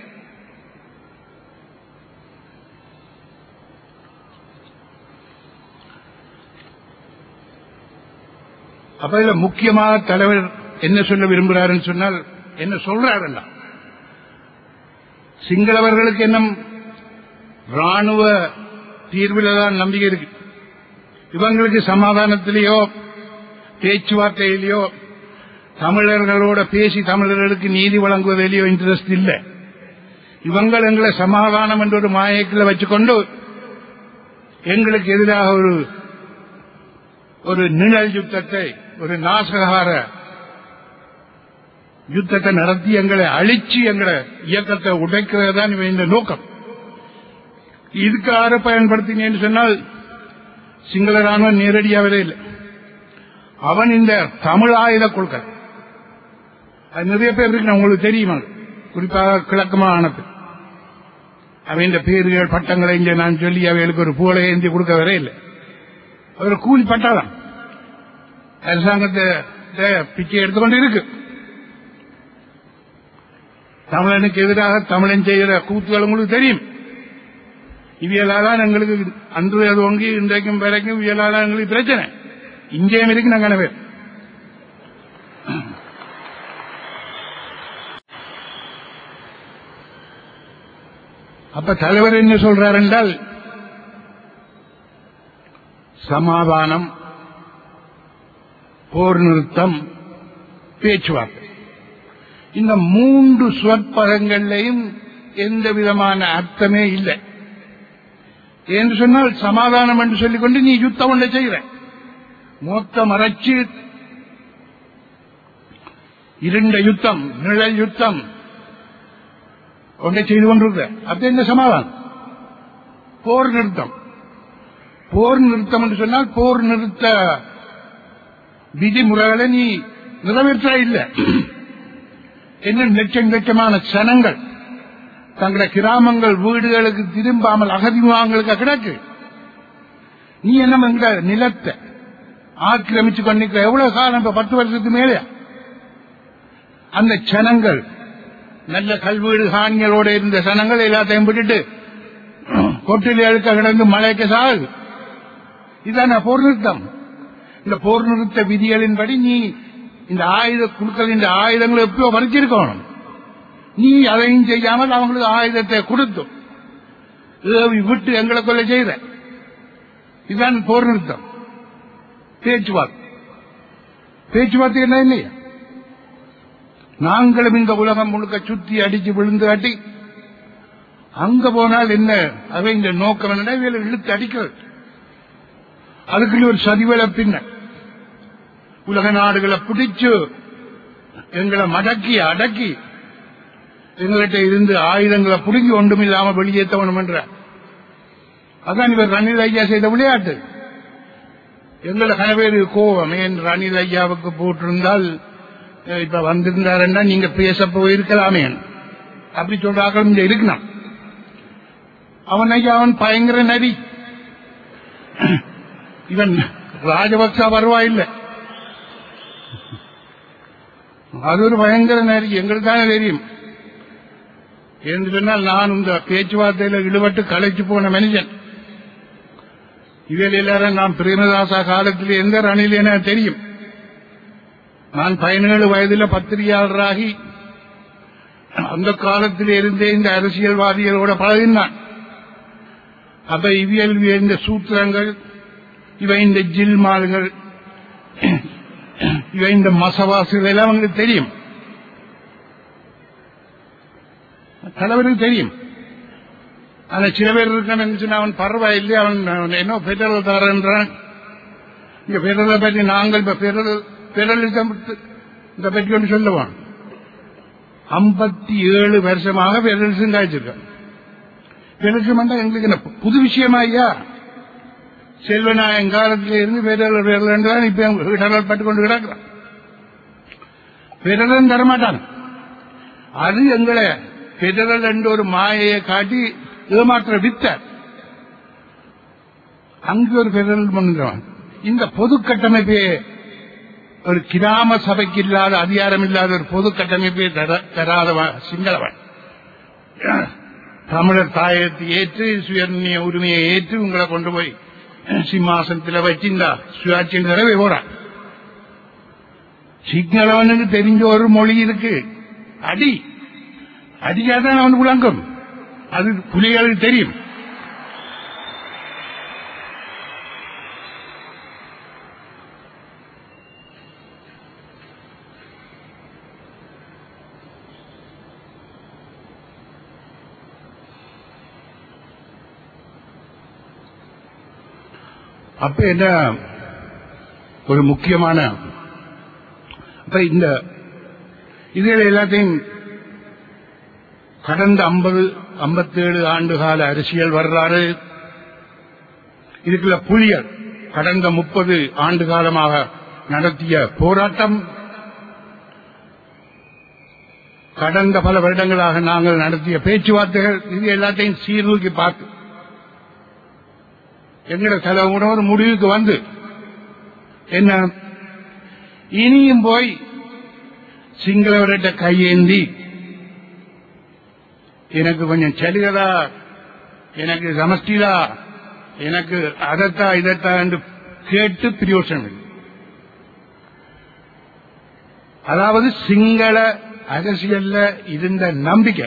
அப்ப இதுல முக்கியமாக தலைவர் என்ன சொல்ல விரும்புகிறாருன்னு சொன்னால் என்ன சொல்றாருன்னா சிங்களவர்களுக்கு என்ன ராணுவ தீர்வில் தான் நம்பிக்கை இருக்கு இவங்களுக்கு சமாதானத்திலேயோ பேச்சுவார்த்தையிலேயோ தமிழர்களோட பேசி தமிழர்களுக்கு நீதி வழங்குவதிலேயோ இன்ட்ரெஸ்ட் இல்லை இவங்கள் எங்களை சமாதானம் என்ற ஒரு மாயக்கில் வச்சுக்கொண்டு எங்களுக்கு எதிராக ஒரு ஒரு நிழல் யுத்தத்தை ஒரு நாசகார யுத்தத்தை நடத்தி எங்களை அழிச்சு எங்களை இயக்கத்தை உடைக்கிறது தான் இந்த நோக்கம் இதுக்கு ஆறு பயன்படுத்தினேன்னு சொன்னால் சிங்கள ராணுவம் நேரடியாகவே இல்லை அவன் இந்த தமிழ் ஆயுத கொள்கை அது நிறைய பேர் இருக்கு உங்களுக்கு தெரியுமா குறிப்பாக கிழக்கு மாகாணத்தில் அவன் இந்த பேர்கள் பட்டங்களை இங்கே நான் சொல்லி அவைகளுக்கு ஒரு புகழை ஏந்தி கொடுக்க வரே இல்லை அவர் கூலி பட்டாதான் அரசாங்கத்தை பிச்சை எடுத்துக்கொண்டு இருக்கு தமிழனுக்கு எதிராக தமிழன் செய்கிற கூத்துகள் உங்களுக்கு தெரியும் இவியலாதான் எங்களுக்கு அன்று அது ஒங்கி இன்றைக்கும் வரைக்கும் இவியலாதான் எங்களுக்கு பிரச்சனை இங்கேயும் இருக்கு நாங்க பேர் அப்ப தலைவர் என்ன சொல்றார் என்றால் சமாதானம் போர் நிறுத்தம் பேச்சுவார்த்தை இந்த மூன்று சொற்பதங்கள்லையும் எந்த விதமான அர்த்தமே இல்லை என்று சொன்னால் சமாதானம் என்று சொல்லிக்கொண்டு நீ யுத்தம் ஒன்றை செய்கிற மொத்த மறைச்சு இருண்ட யுத்தம் நிழல் யுத்தம் ஒன்றை செய்து கொண்டிருக்க அது என்ன சமாதானம் போர் நிறுத்தம் போர் நிறுத்தம் என்று சொன்னால் போர் நிறுத்த விதிமுறைகளை நீ நிறைவேற்ற இல்லை என்ன லட்சம் லட்சமான சனங்கள் தங்கள கிராமங்கள் வீடுகளுக்கு திரும்பாமல் அகதிமுகங்களுக்கு கிடக்கு நீ என்ன எங்க நிலத்தை ஆக்கிரமிச்சு கொண்டிருக்க எவ்வளவு காலம் இப்ப பத்து வருஷத்துக்கு மேலே அந்த சனங்கள் நல்ல கல்வீடு காணிகளோட இருந்த சனங்கள் எல்லாத்தையும் விட்டுட்டு கொட்டில் எழுக்க கிடந்து மழைக்கு சாகுது இதான போர் நிறுத்தம் இந்த போர் நிறுத்த விதிகளின்படி நீ இந்த ஆயுத குழுக்களின் ஆயுதங்களை எப்பயோ பறிச்சிருக்கணும் நீ அதையும் செய்யாமல் அவங்களுக்கு ஆயுதத்தை கொடுத்தும் ஏவி விட்டு எங்களை கொள்ள செய்த இதுதான் போர் நிறுத்தம் பேச்சுவார்த்தை பேச்சுவார்த்தை என்ன இல்லையா நாங்களும் இந்த உலகம் முழுக்க சுத்தி அடிச்சு விழுந்து அடி அங்க போனால் என்ன அவை இந்த நோக்கம் என்ன இவங்களை இழுத்து அடிக்கிறது அதுக்குள்ள ஒரு சதிவேலை பின்ன உலக நாடுகளை பிடிச்சு எங்களை மடக்கி அடக்கி எங்கள்கிட்ட இருந்து ஆயுதங்களை புடுங்கி ஒன்றுமில்லாம வெளியேற்றவனும் என்ற அதான் இவர் ரணில் ஐயா செய்த விளையாட்டு எங்களை கனவேறு கோபம் ஏன் ரணில் ஐயாவுக்கு போட்டிருந்தால் அஹ், இப்ப வந்திருந்தாருன்னா நீங்க பேச போயிருக்கலாமே அப்படி சொல்றாங்க இங்க இருக்கணும் அவன் ஐயா அவன் பயங்கர நரி இவன் ராஜபக்சா வருவாயில்லை அது ஒரு பயங்கர நரி எங்களுக்கு தானே தெரியும் என்று சொன்னால் நான் இந்த பேச்சுவார்த்தையில ஈடுபட்டு களைச்சு போன மனுஷன் இதில் எல்லாரும் நான் பிரேமதாசா காலத்தில் எந்த ரணில் என தெரியும் நான் பதினேழு வயதில் பத்திரிகையாளராகி அந்த காலத்தில் இருந்தே இந்த அரசியல்வாதிகளோட பழகினான் அப்ப இவியல் இந்த சூத்திரங்கள் இவை இந்த ஜில்மால்கள் இவை இந்த மசவாசுகள் எல்லாம் அவங்களுக்கு தெரியும் தலைவருக்கு தெரியும் ஆனா சில பேர் இருக்கான்னு அவன் பரவாயில்லை அவன் அவன் என்ன பெடரல் தரன்றான் இங்க பெடரலை பற்றி நாங்கள் இப்ப பெடரல் பெடரலிசம் இதை பற்றி ஒன்று சொல்லுவான் ஐம்பத்தி ஏழு வருஷமாக பெடரலிசம் காய்ச்சிருக்கேன் பெடரலிசம் எங்களுக்கு என்ன புது விஷயமா ஐயா செல்வநாயன் காலத்தில் இருந்து பெடரல் பெடரல் தான் இப்ப பெடரல் பட்டு கொண்டு கிடக்கிறான் பெடரல் தரமாட்டான் அது எங்களை பெடரல் என்ற ஒரு மாயையை காட்டி ஏமாற்ற வித்த அங்கு ஒரு பெடரல் பண்ணுகிறான் இந்த பொது கட்டமைப்பே ஒரு கிராம சபைக்கு இல்லாத அதிகாரம் இல்லாத ஒரு பொது கட்டமைப்பை தர- தராதவன் சிங்களவன் தமிழர் தாயத்தை ஏற்று சுயநிய உரிமையை ஏற்று உங்களை கொண்டு போய் சிம்மாசனத்தில் வச்சிருந்தா சுயாட்சியம் தரவே போறான் சிங்களவனுக்கு தெரிஞ்ச ஒரு மொழி இருக்கு அடி அடிக்காதான் அவனுக்கு விளங்கும் அது புலிகளுக்கு தெரியும் அப்ப என்ன ஒரு முக்கியமான அப்ப இந்த இதுல எல்லாத்தையும் கடந்த ஐம்பது ஐம்பத்தேழு ஆண்டு கால அரசியல் வரலாறு இதுக்குள்ள புலிகள் கடந்த முப்பது ஆண்டு காலமாக நடத்திய போராட்டம் கடந்த பல வருடங்களாக நாங்கள் நடத்திய பேச்சுவார்த்தைகள் இது எல்லாத்தையும் சீர்தூக்கி பார்த்து எங்கட செலவோட ஒரு முடிவுக்கு வந்து என்ன இனியும் போய் சிங்களவர்கிட்ட கையேந்தி எனக்கு கொஞ்சம் சலுகதா எனக்கு சமஷ்டிதா எனக்கு அதத்தா இதத்தா என்று கேட்டு பிரயோசனம் இல்லை. அதாவது சிங்கள அரசியல்ல இருந்த நம்பிக்கை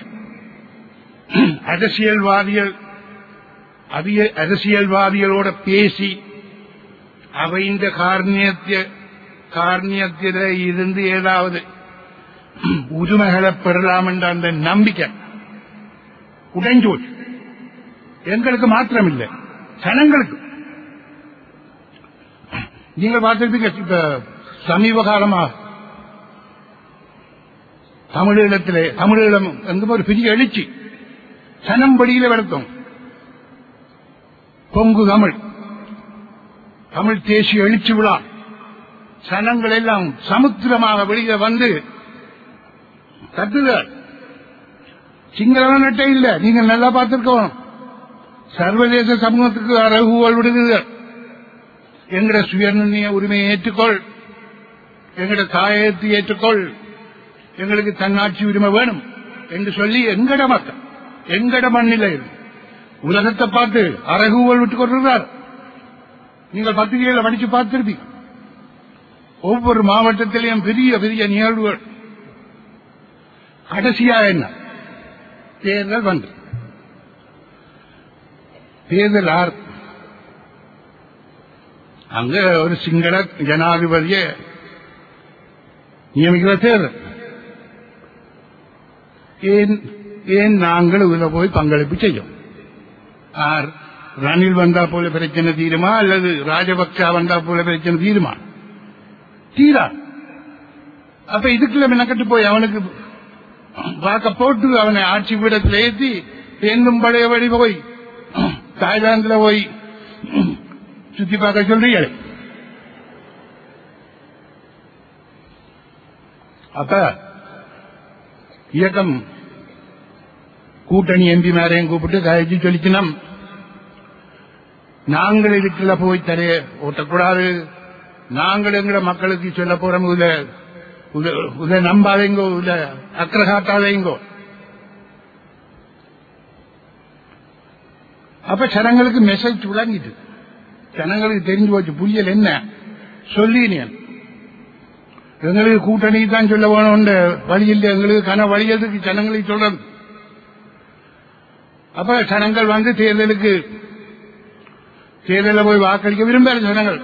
அரசியல்வாதிகள் அதிக அரசியல்வாதிகளோட பேசி அவைந்த காரணியத்திய காரணியத்தில இருந்து ஏதாவது உரிமைகளை பெறலாம் என்ற அந்த நம்பிக்கை உடைஞ்சு போச்சு எங்களுக்கு மாத்திரம் இல்லை ஜனங்களுக்கு நீங்கள் பார்த்திருப்பீங்க இப்ப சமீப காலமாக தமிழீழத்திலே தமிழீழம் எங்கும் ஒரு பெரிய எழுச்சி சனம்படியில வளர்த்தோம் பொங்கு தமிழ் தமிழ் தேசிய எழுச்சி விழா சனங்கள் எல்லாம் சமுத்திரமாக வெளியே வந்து கத்துதல் சிங்கள நட்டை இல்ல நீங்க நல்லா பார்த்திருக்கோம் சர்வதேச சமூகத்துக்கு அரகுவோல் விடுதல் எங்கட சுயநிர்ணய உரிமையை ஏற்றுக்கொள் எங்கட தாயத்தை ஏற்றுக்கொள் எங்களுக்கு தன்னாட்சி உரிமை வேணும் என்று சொல்லி எங்கட மக்கள் எங்கட மண்ணிலையில் உலகத்தை பார்த்து அரகுவோல் விட்டுக் கொண்டிருக்கிறார் நீங்கள் பத்திரிகைகளை படிச்சு பார்த்திருப்பீங்க ஒவ்வொரு மாவட்டத்திலையும் பெரிய பெரிய நிகழ்வுகள் கடைசியா என்ன தேர்தல் வந்து தேர்தல் ஆர் அங்க ஒரு சிங்கள ஜனாதிபதியை நியமிக்கிற தேர்தல் ஏன் ஏன் நாங்கள் இதுல போய் பங்களிப்பு செய்யும் ஆர் ரணில் வந்தா போல பிரச்சனை தீருமா அல்லது ராஜபக்சா வந்தா போல பிரச்சனை தீருமா தீரா அப்ப இதுக்குள்ள மெனக்கட்டு போய் அவனுக்கு வாக்க போட்டு அவனை ஆட்சி பீடத்தில் ஏற்றி தேர்ந்தும் பழைய வழி போய் தாய்லாந்துல போய் சுத்தி பார்க்க சொல்றீங்களே அப்ப இயக்கம் கூட்டணி எம்பி மேரையும் கூப்பிட்டு கழிச்சு சொல்லிக்கணும் நாங்கள் இதுக்குள்ள போய் தரைய ஓட்டக்கூடாது நாங்கள் எங்கட மக்களுக்கு சொல்ல போறோம் இதுல உத- உத நம்பாதீங்கோ இல்ல அக்கறை காட்டாதீங்கோ அப்ப ஜனங்களுக்கு மெசேஜ் விளங்கிட்டு ஜனங்களுக்கு தெரிஞ்சு போச்சு புரியல் என்ன சொல்லினேன் எங்களுக்கு கூட்டணி தான் சொல்ல வேணும் வழி இல்லை எங்களுக்கு கன வழியதுக்கு ஜனங்களுக்கு சொல்றது அப்ப ஜனங்கள் வந்து தேர்தலுக்கு தேர்தலில் போய் வாக்களிக்க விரும்பாரு ஜனங்கள்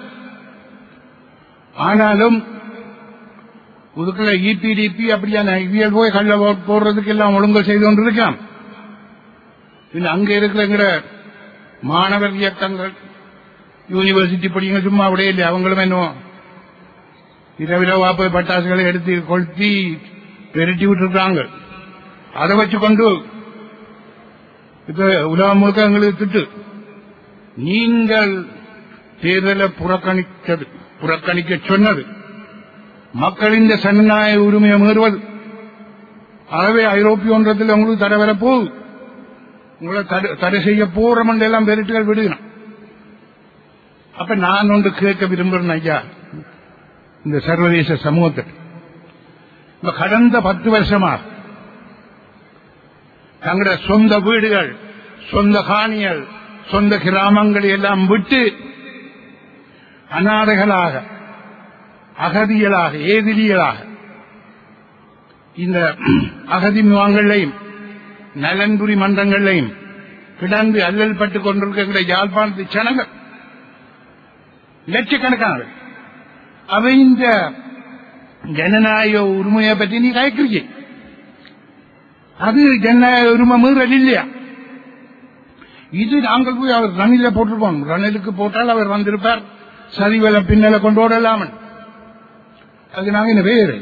ஆனாலும் இதுக்குள்ள இபிடிபி அப்படியான இவியல் போய் கள்ள ஓட் போடுறதுக்கு எல்லாம் ஒழுங்கு செய்து கொண்டிருக்கான் இது அங்க இருக்கிற எங்கட மாணவர் இயக்கங்கள் யூனிவர்சிட்டி படிங்க சும்மா அப்படியே இல்லை அவங்களும் என்ன இரவிரவா போய் பட்டாசுகளை எடுத்து கொளுத்தி பெருட்டி விட்டுருக்காங்க அதை வச்சு கொண்டு இப்ப உலகம் முழுக்க எங்களுக்கு திட்டு நீங்கள் தேர்தலை புறக்கணித்தது புறக்கணிக்க சொன்னது மக்களின் சனநாயக உரிமையை மீறுவது ஆகவே ஐரோப்பிய ஒன்றத்தில் உங்களுக்கு தடை வர போகுது உங்களை தடை- தடை செய்ய போறோம் எல்லாம் பெருட்டுகள் விடுகிறோம் அப்ப நான் ஒன்று கேட்க விரும்புறேன் ஐயா இந்த சர்வதேச சமூகத்தை இப்ப கடந்த பத்து வருஷமா தங்களோட சொந்த வீடுகள் சொந்த காணிகள் சொந்த கிராமங்களை எல்லாம் விட்டு அநாதைகளாக அகதிகளாக ஏதிலிகளாக இந்த அகதி முகாங்களையும் நலன்புரி மன்றங்களையும் கிடந்து அல்லல் பட்டுக் கொண்டிருக்கிற யாழ்ப்பாணத்து ஜனங்கள் லட்சக்கணக்கானவர் அவை இந்த ஜனநாயக உரிமையை பற்றி நீ கேட்கிறீங்க அது ஜனநாயக உரிமை மீறல் இல்லையா இது நாங்கள் போய் அவர் ரணில போட்டிருப்போம் ரணிலுக்கு போட்டால் அவர் வந்திருப்பார் சரிவல பின்னல கொண்டு ஓடலாம் அது நாங்க இந்த வேறு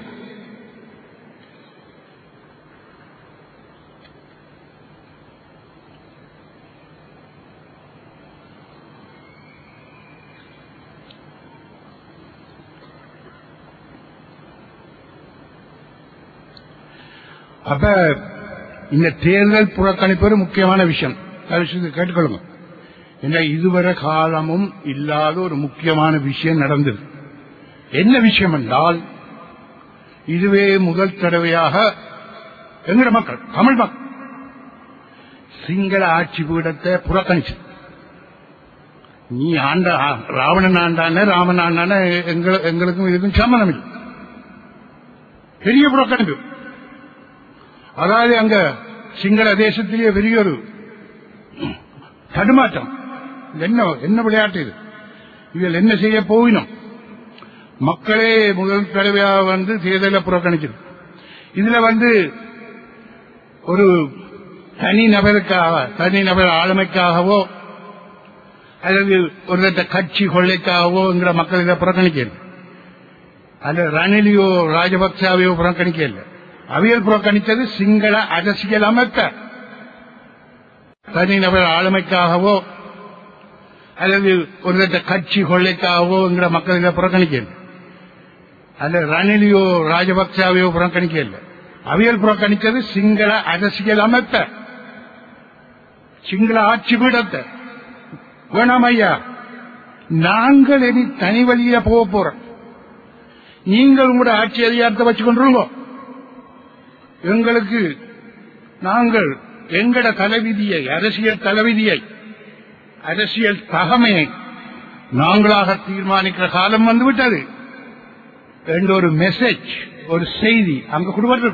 அப்ப இந்த தேர்தல் புறக்கணிப்பு ஒரு முக்கியமான விஷயம் அது விஷயத்தை கேட்டுக்கொள்ளுங்க ஏன்னா இதுவரை காலமும் இல்லாத ஒரு முக்கியமான விஷயம் நடந்தது என்ன விஷயம் என்றால் இதுவே முதல் தடவையாக எங்கட மக்கள் தமிழ் மக்கள் சிங்கள ஆட்சி பீடத்தை புறக்கணிச்சு நீ ஆண்ட ராவணன் ஆண்டான ராமன் ஆண்டான எங்கள- எங்களுக்கும் இதுக்கும் சம்மதம் இல்லை பெரிய புறக்கணிப்பு அதாவது அங்க சிங்கள தேசத்திலேயே பெரிய ஒரு தடுமாற்றம் இது என்ன என்ன விளையாட்டு இது இதில் என்ன செய்ய போயினோம் மக்களே முதல் தடவையாக வந்து தேர்தலை புறக்கணிச்சது இதுல வந்து ஒரு தனி நபருக்காக தனி நபர் ஆளுமைக்காகவோ அல்லது ஒரு கட்சி கொள்ளைக்காகவோ என்கிற மக்கள் இதை புறக்கணிக்கல அது ரணிலியோ ராஜபக்சாவையோ புறக்கணிக்கல அவியல் புறக்கணித்தது சிங்கள அரசியல் அமைக்க தனிநபர் ஆளுமைக்காகவோ அல்லது ஒரு கட்சி கொள்ளைக்காகவோ என்கிற மக்கள் இதை புறக்கணிக்கல அது ரணிலியோ ராஜபக்சாவையோ புறக்கணிக்கல அவியல் புறக்கணித்தது சிங்கள அரசியல் அமைக்க சிங்கள ஆட்சி பீடத்தை வேணாம் ஐயா நாங்கள் இனி தனி வழியில போக போறோம் நீங்கள் உங்களோட ஆட்சி அதிகாரத்தை வச்சுக்கொண்டிருங்கோ எங்களுக்கு நாங்கள் எங்கட தலைவிதியை அரசியல் தலைவிதியை அரசியல் தகமையை நாங்களாக தீர்மானிக்கிற காலம் வந்துவிட்டது என்ற ஒரு மெசேஜ் ஒரு செய்தி அங்க கொடுப்பது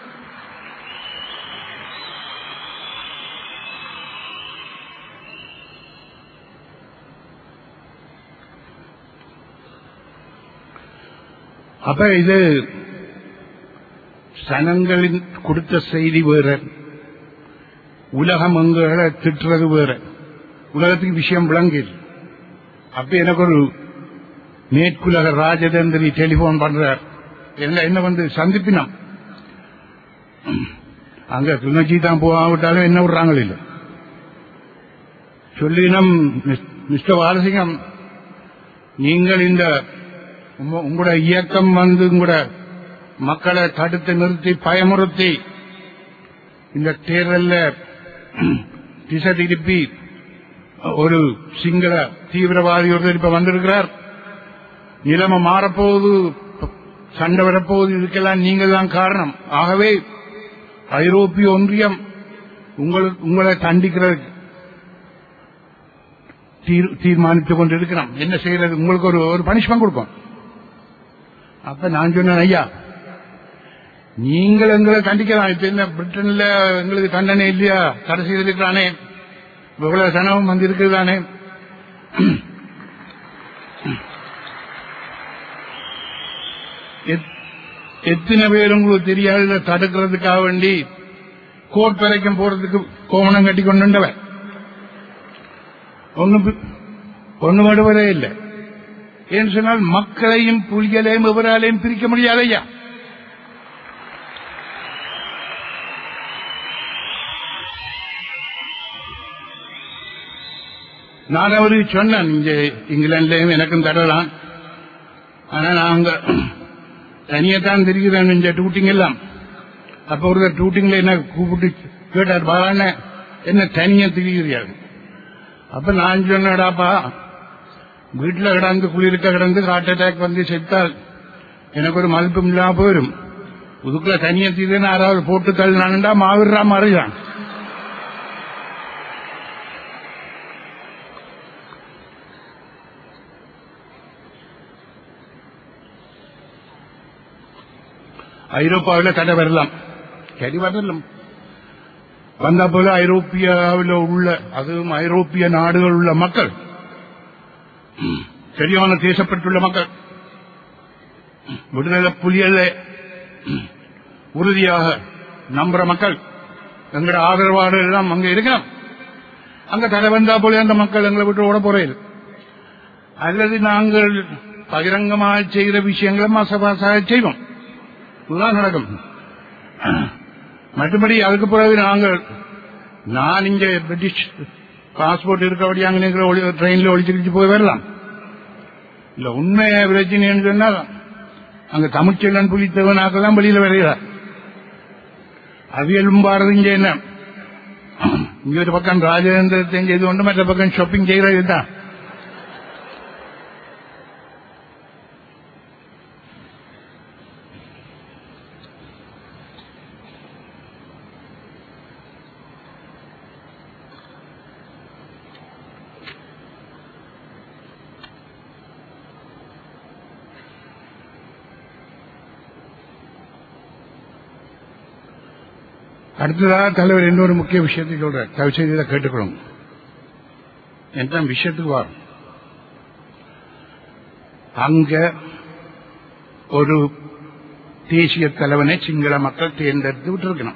அப்ப இது சனங்களின் கொடுத்த செய்தி வேற உலகம் எங்களை திட்டுறது வேற உலகத்துக்கு விஷயம் விளங்குது அப்ப எனக்கு ஒரு மேற்குலக ராஜதந்திரி டெலிபோன் பண்றார் என்ன என்ன வந்து சந்திப்பினம் அங்க கிளிநொச்சி தான் போகாவிட்டாலும் என்ன விடுறாங்க இல்ல சொல்லினம் மிஸ்டர் பாலசிங்கம் நீங்கள் இந்த உங்க- உங்களோட இயக்கம் வந்து உங்களோட மக்களை தடுத்து நிறுத்தி பயமுறுத்தி இந்த தேர்தல்ல திசை திருப்பி ஒரு சிங்கள தீவிரவாதி ஒருத்தர் இப்ப வந்திருக்கிறார் நிலைமை மாறப்போகுது சண்டை வரப்போகுது இதுக்கெல்லாம் நீங்கள் தான் காரணம் ஆகவே ஐரோப்பிய ஒன்றியம் உங்களுக்கு உங்களை தண்டிக்கிறதுக்கு தீர்- தீர்மானித்துக் கொண்டிருக்கிறோம் என்ன செய்யறது உங்களுக்கு ஒரு ஒரு பனிஷ்மெண்ட் கொடுக்கும் அப்ப நான் சொன்னேன் ஐயா நீங்கள் எங்களை கண்டிக்கலாம் இப்ப என்ன பிரிட்டன்ல எங்களுக்கு தண்டனை இல்லையா தடை செய்திருக்கிறானே இவ்வளவு சனமும் வந்திருக்கிறதானே எத்- எத்தனை பேர் உங்களுக்கு தெரியாத தடுக்கிறதுக்காக வேண்டி கோர்ட் வரைக்கும் போறதுக்கு கோவணம் கட்டி கொண்டுண்டவன் ஒன்னும் ஒண்ணு மடுவதே இல்லை ஏன்னு சொன்னால் மக்களையும் புலிகளையும் எவராலையும் பிரிக்க முடியாதையா நான் அவருக்கு சொன்னேன் இங்க இங்கிலாந்துலயும் எனக்கும் தரலாம் ஆனா நாங்க தனியத்தான் தெரிகிறேன் இந்த டூட்டிங் எல்லாம் அப்ப ஒரு டூட்டிங்ல என்ன கூப்பிட்டு கேட்டார் பாலாண்ண என்ன தனியா திரிகிறாரு அப்ப நான் சொன்னடாப்பா வீட்டுல கிடந்து குளிர்க்க கிடந்து ஹார்ட் அட்டாக் வந்து செத்தால் எனக்கு ஒரு மதிப்பும் இல்லாம போயிடும் இதுக்குள்ள தனியா தீதுன்னு யாராவது போட்டு தள்ளினான்டா மாவிடுறா மறையான் ஐரோப்பாவில் தடை வரலாம் சரி வரலாம் வந்த போல ஐரோப்பியாவில் உள்ள அதுவும் ஐரோப்பிய நாடுகள் உள்ள மக்கள் சரியான தேசப்பட்டுள்ள மக்கள் விடுதலை புலிகளை உறுதியாக நம்புற மக்கள் எங்களோட ஆதரவாளர்கள் எல்லாம் அங்க இருக்கிறோம் அங்க தடை வந்தா போல அந்த மக்கள் எங்களை விட்டு ஓட போறேன் அல்லது நாங்கள் பகிரங்கமாக செய்கிற விஷயங்களை மாசமாசாக செய்வோம் இதுதான் நடக்கும் மற்றபடி அதுக்கு பிறகு நாங்கள் நான் இங்க பிரிட்டிஷ் பாஸ்போர்ட் இருக்கபடி அங்க நிற்கிற ட்ரெயின்ல ஒழிச்சுக்கிட்டு போய் வரலாம் இல்ல உண்மை பிரச்சனைன்னு சொன்னால் அங்க தமிழ்ச்செல்லன் புலித்தவனாக்கெல்லாம் வெளியில வருகிறார் அவியலும் பாரதி இங்க என்ன இங்க ஒரு பக்கம் ராஜேந்திரத்தையும் செய்து கொண்டு மற்ற பக்கம் ஷாப்பிங் செய்கிறது தான் அடுத்ததாக தலைவர் இன்னொரு முக்கிய விஷயத்தை சொல்றார் தயவு செய்து இதை கேட்டுக்கணும் என்ற விஷயத்துக்கு வரும் அங்க ஒரு தேசிய தலைவனை சிங்கள மக்கள் தேர்ந்தெடுத்து விட்டிருக்கணும்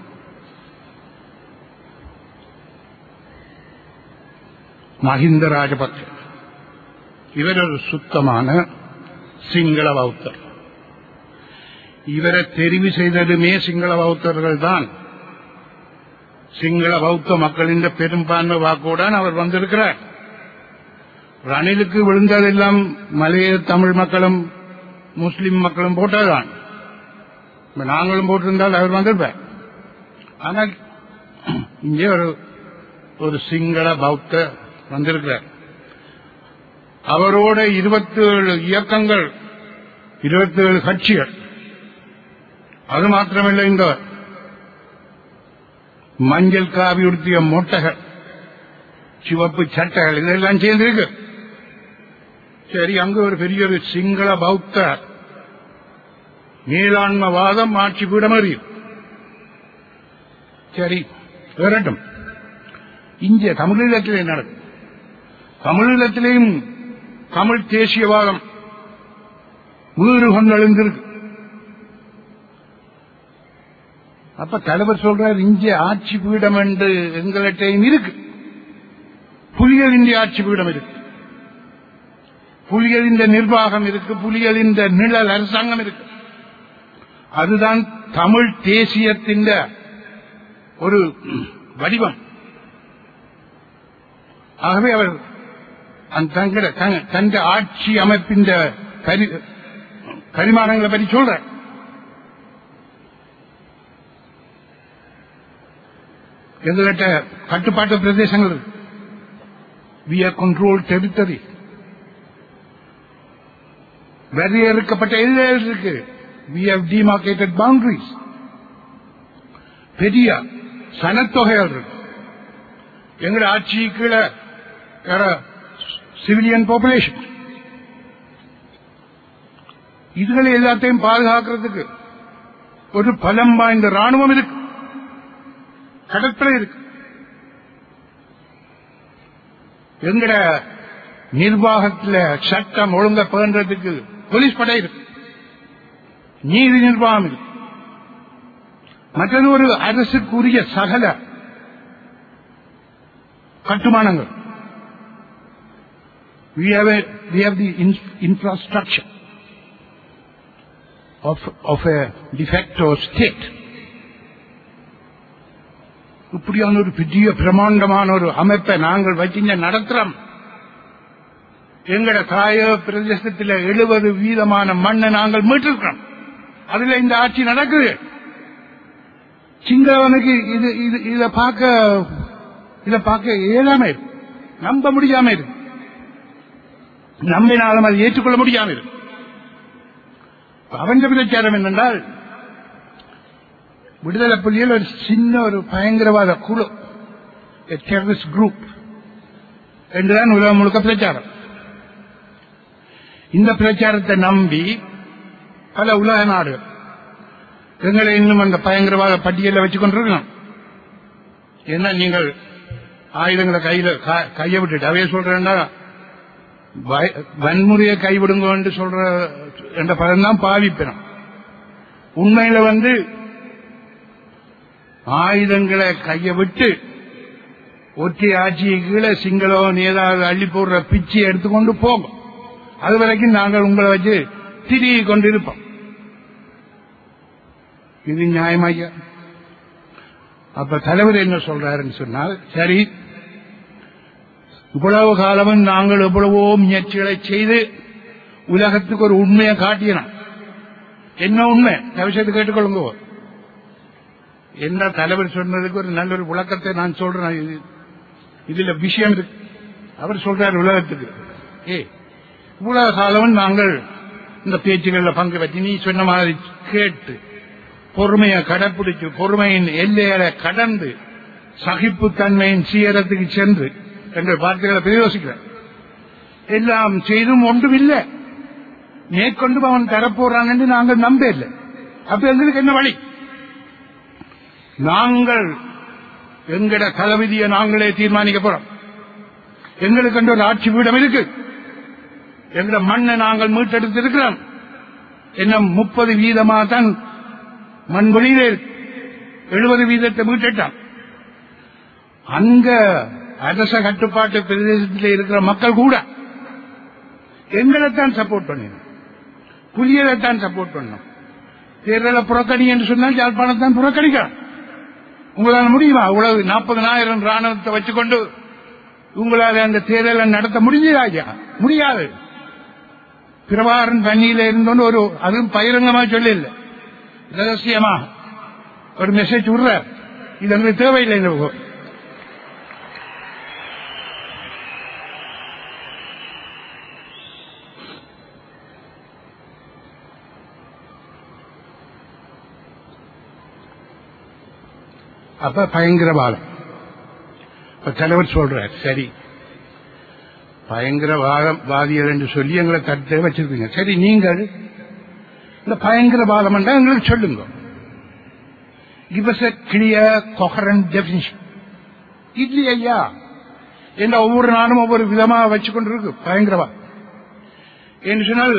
மஹிந்த ராஜபக்ச இவர் ஒரு சுத்தமான சிங்கள பௌத்தர் இவரை தெரிவு செய்ததுமே சிங்கள பௌத்தர்கள் தான் சிங்கள பௌத்த மக்களின் பெரும்பான்மை வாக்குடன் அவர் வந்திருக்கிறார் ரணிலுக்கு விழுந்ததெல்லாம் மலைய தமிழ் மக்களும் முஸ்லிம் மக்களும் போட்டதுதான் இப்ப நாங்களும் போட்டிருந்தால் அவர் வந்திருப்பார் ஆனால் இங்கே ஒரு ஒரு சிங்கள பௌத்த வந்திருக்கிறார் அவரோட இருபத்தி ஏழு இயக்கங்கள் இருபத்தி ஏழு கட்சிகள் அது மாத்திரமில்லை இந்த மஞ்சள் காவி உடுத்திய மொட்டைகள் சிவப்பு சட்டைகள் இதெல்லாம் சேர்ந்திருக்கு சரி அங்கு ஒரு பெரிய ஒரு சிங்கள பௌத்த மேலாண்மவாதம் ஆட்சி பீடம் அறியும் சரி வரட்டும் இங்கே தமிழீழத்திலே நடக்கும் தமிழீழத்திலேயும் தமிழ் தேசியவாதம் வீறு கொண்டெழுந்திருக்கு அப்ப தலைவர் சொல்றார் இங்கே ஆட்சி பீடம் என்று எங்கள்கிட்டையும் இருக்கு புலிகள் இந்திய ஆட்சி பீடம் இருக்கு புலிகள் இந்த நிர்வாகம் இருக்கு புலிகள் இந்த நிழல் அரசாங்கம் இருக்கு அதுதான் தமிழ் தேசியத்தின் ஒரு வடிவம் ஆகவே அவர் அந்த தங்கட தங்க ஆட்சி அமைப்பின் பரி- பரிமாணங்களை பற்றி சொல்ற எங்ககிட்ட கட்டுப்பாட்டு பிரதேசங்கள் இருக்கு வி ஆர் கண்ட்ரோல் டெரிட்டரி வரையறுக்கப்பட்ட எல்லைகள் இருக்கு வி ஹவ் டிமார்க்கேட்டட் பவுண்டரிஸ் பெரிய சனத்தொகைகள் இருக்கு எங்கட ஆட்சி கீழே சிவிலியன் பாப்புலேஷன் இதுகளை எல்லாத்தையும் பாதுகாக்கிறதுக்கு ஒரு பலம் வாய்ந்த ராணுவம் இருக்கு கடற்படை இருக்கு எங்கட நிர்வாகத்தில் சட்டம் ஒழுங்க பேன்றதுக்கு போலீஸ் படை இருக்கு நீதி நிர்வாகம் இருக்கு மற்றது ஒரு அரசுக்குரிய சகல கட்டுமானங்கள் we have a we have the in, infrastructure of of a de facto state இப்படியான ஒரு பெரிய பிரமாண்டமான ஒரு அமைப்பை நாங்கள் வச்சு நடத்துறோம் எங்கட தாய பிரதேசத்தில் எழுபது வீதமான மண்ணை நாங்கள் மீட்டிருக்கிறோம் அதுல இந்த ஆட்சி நடக்குது சிங்களவனுக்கு இது இது இத பார்க்க இத பார்க்க இயலாம இருக்கு நம்ப முடியாம இருக்கு நம்பினாலும் அதை ஏற்றுக்கொள்ள முடியாம இருக்கு அவன் பிரச்சாரம் என்னென்றால் விடுதலை புலிகள் ஒரு சின்ன ஒரு பயங்கரவாத குழு டெரரிஸ்ட் குரூப் என்றுதான் உலகம் முழுக்க பிரச்சாரம் இந்த பிரச்சாரத்தை நம்பி பல உலக நாடுகள் எங்களை இன்னும் அந்த பயங்கரவாத பட்டியலில் வச்சுக் கொண்டிருக்கணும் என்ன நீங்கள் ஆயுதங்களை கையில கா- கையை விட்டுட்டு அவைய சொல்றேன்னா வ- வன்முறையை கைவிடுங்க என்று சொல்ற என்ற பதம் தான் பாவிப்பினம் உண்மையில வந்து ஆயுதங்களை கையை விட்டு ஒற்றை ஆட்சியை கீழே சிங்களவன் ஏதாவது அள்ளி போடுற பிச்சை எடுத்துக்கொண்டு போகும் அது வரைக்கும் நாங்கள் உங்களை வச்சு திரிகி கொண்டிருப்போம் இது நியாயமாய்யா அப்ப தலைவர் என்ன சொல்றாருன்னு சொன்னால் சரி இவ்வளவு காலமும் நாங்கள் எவ்வளவோ முயற்சிகளை செய்து உலகத்துக்கு ஒரு உண்மையை காட்டினோம் என்ன உண்மை தவிசத்து கேட்டுக்கொள்ளுங்க என்ன தலைவர் சொன்னதுக்கு ஒரு நல்ல ஒரு விளக்கத்தை நான் சொல்றேன் இது- இதுல விஷயம் இருக்கு அவர் சொல்றார் உலகத்துக்கு ஏ இவ்வளவு காலமும் நாங்கள் இந்த பேச்சுகள்ல பங்கு பற்றி நீ சொன்ன மாதிரி கேட்டு பொறுமையை கடைப்பிடிச்சு பொறுமையின் எல்லைகளை கடந்து சகிப்புத்தன்மையின் சீரத்துக்கு சென்று எங்கள் வார்த்தைகளை பிரயோசிக்கிறேன் எல்லாம் செய்தும் ஒன்றும் இல்லை மேற்கொண்டு அவன் தரப்போறான் என்று நாங்கள் நம்ப இல்லை அப்ப எங்களுக்கு என்ன வழி நாங்கள் எங்கட தளபதியை நாங்களே தீர்மானிக்க போறோம் எங்களுக்கு ஒரு ஆட்சி பீடம் இருக்கு எங்க மண்ணை நாங்கள் மீட்டெடுத்திருக்கிறோம் என்ன முப்பது வீதமா தான் மண் வெளியிலே எழுபது வீதத்தை மீட்டுட்டான் அங்க அரச கட்டுப்பாட்டு பிரதேசத்தில் இருக்கிற மக்கள் கூட எங்களைத்தான் சப்போர்ட் பண்ணினோம் புலியதைத்தான் சப்போர்ட் பண்ணோம் தேர்தலை புறக்கணி என்று சொன்னால் யாழ்ப்பாணத்தான் புறக்கணிக்கிறான் உங்களால் முடியுமா இவ்வளவு நாற்பதனாயிரம் ராணுவத்தை வச்சுக்கொண்டு உங்களால் அந்த தேர்தலை நடத்த முடியுதா ஐயா முடியாது பிரபாகரன் தண்ணியில இருந்தோன்னு ஒரு அதுவும் பகிரங்கமா சொல்லல ரகசியமா ஒரு மெசேஜ் விடுறார் இது எங்களுக்கு தேவையில்லை இந்த புகம். அப்ப பயங்கரவாதம் இப்ப தலைவர் சொல்றார் சரி பயங்கரவாதம் வாதியர் என்று சொல்லி எங்களை தட்டு வச்சிருக்கீங்க சரி நீங்கள் இந்த பயங்கரவாதம் என்றா எங்களுக்கு சொல்லுங்க give us a clear coherent definition இல்லி ஐயா என்ன ஒவ்வொரு நாளும் ஒவ்வொரு விதமா வச்சு கொண்டிருக்கு பயங்கரவாதம் என்று சொன்னால்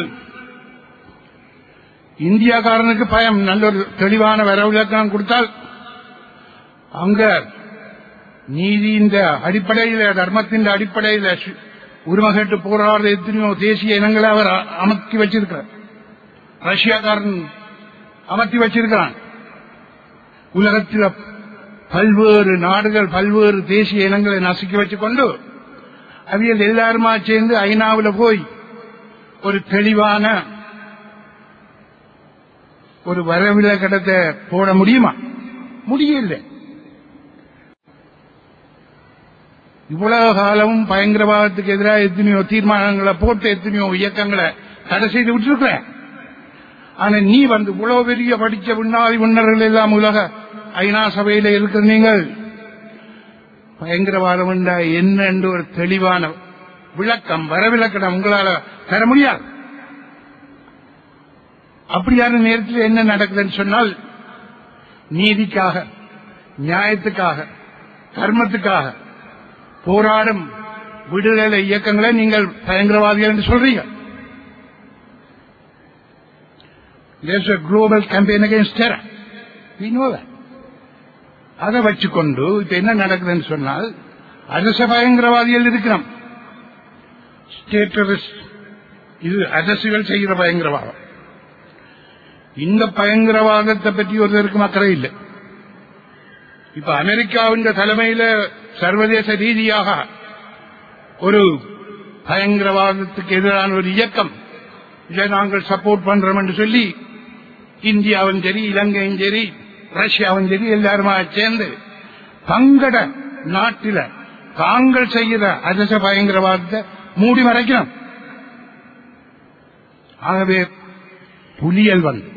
இந்தியாக்காரனுக்கு பயம் நல்ல ஒரு தெளிவான வரவிலக்கம் கொடுத்தால் அங்க நீதியின் அடிப்படையில் தர்மத்தின் அடிப்படையில் சு- உரிமை கேட்டு போராடுற எத்தனையோ தேசிய இனங்களை அவர் அ- அமர்த்தி வச்சிருக்கிறார் ரஷ்யாக்காரன் அமர்த்தி வச்சிருக்கிறான் உலகத்தில் பல்வேறு நாடுகள் பல்வேறு தேசிய இனங்களை நசுக்கி வச்சுக்கொண்டு அவியல் எல்லாருமா சேர்ந்து ஐநாவில் போய் ஒரு தெளிவான ஒரு வரவிலக்கணத்தை போட முடியுமா முடியல இவ்வளவு காலமும் பயங்கரவாதத்துக்கு எதிராக எத்தனையோ தீர்மானங்களை போட்டு எத்தனையோ இயக்கங்களை தடை செய்து விட்டுருக்க ஆனா நீ வந்து இவ்வளவு பெரிய படிச்ச விண்ணாதி விண்ணர்கள் எல்லாம் உலக ஐநா சபையில இருக்கிற நீங்கள் பயங்கரவாதம் என்றா என்ன என்று ஒரு தெளிவான விளக்கம் வரவிலக்கணம் உங்களால தர முடியாது அப்படியான நேரத்தில் என்ன நடக்குதுன்னு சொன்னால் நீதிக்காக நியாயத்துக்காக தர்மத்துக்காக போராடும் விடுதலை இயக்கங்களை நீங்கள் பயங்கரவாதிகள் என்று சொல்றீங்க There's a global campaign against terror. We know that. அதை வச்சுக்கொண்டு இப்ப என்ன நடக்குதுன்னு சொன்னால் அரச பயங்கரவாதிகள் இருக்கிறோம் ஸ்டேட் டெரரிஸ்ட் இது அரசுகள் செய்கிற பயங்கரவாதம் இந்த பயங்கரவாதத்தை பற்றி ஒருத்தருக்கும் அக்கறை இல்லை இப்ப அமெரிக்காவின் தலைமையில சர்வதேச ரீதியாக ஒரு பயங்கரவாதத்துக்கு எதிரான ஒரு இயக்கம் இதை நாங்கள் சப்போர்ட் பண்றோம் என்று சொல்லி இந்தியாவும் சரி இலங்கையும் சரி ரஷ்யாவும் சரி எல்லாருமா சேர்ந்து தங்கட நாட்டில தாங்கள் செய்கிற அரச பயங்கரவாதத்தை மூடி மறைக்கணும் ஆகவே புலியல் வந்து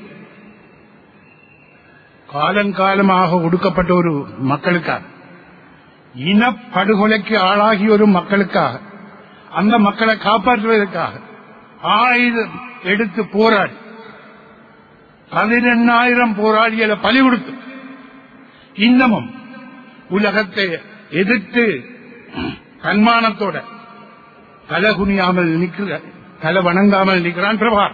காலங்காலமாக ஒடுக்கப்பட்ட ஒரு மக்களுக்காக இனப்படுகொலைக்கு ஆளாகிய ஒரு மக்களுக்காக அந்த மக்களை காப்பாற்றுவதற்காக ஆயுதம் எடுத்து போராடி பதினெண்ணாயிரம் போராளிகளை பலி கொடுத்து இன்னமும் உலகத்தை எதிர்த்து தன்மானத்தோட தலை குனியாமல் நிற்கிற தலை வணங்காமல் நிற்கிறான் பிரபார்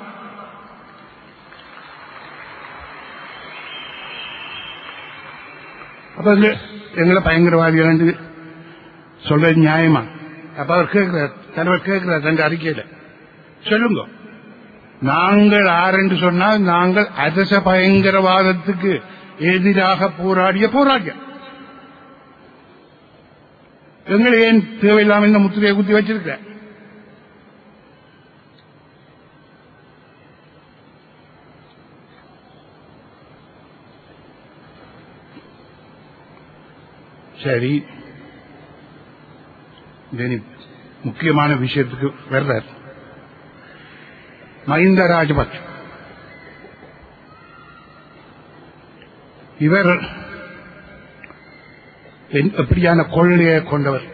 அப்ப வந்து எங்களை பயங்கரவாதிகள் என்று சொல்றது நியாயமா அப்ப அவர் கேட்கிறார் தலைவர் கேட்கிறார் தங்க அறிக்கையில சொல்லுங்க நாங்கள் ஆரென்று சொன்னால் நாங்கள் அரச பயங்கரவாதத்துக்கு எதிராக போராடிய போராடிய எங்களை ஏன் தேவையில்லாம இந்த முத்திரையை குத்தி வச்சிருக்க சரி இனி முக்கியமான விஷயத்துக்கு வர்றார் மஹிந்த ராஜபக்ஷ இவர் என்- எப்படியான கொள்கையை கொண்டவர்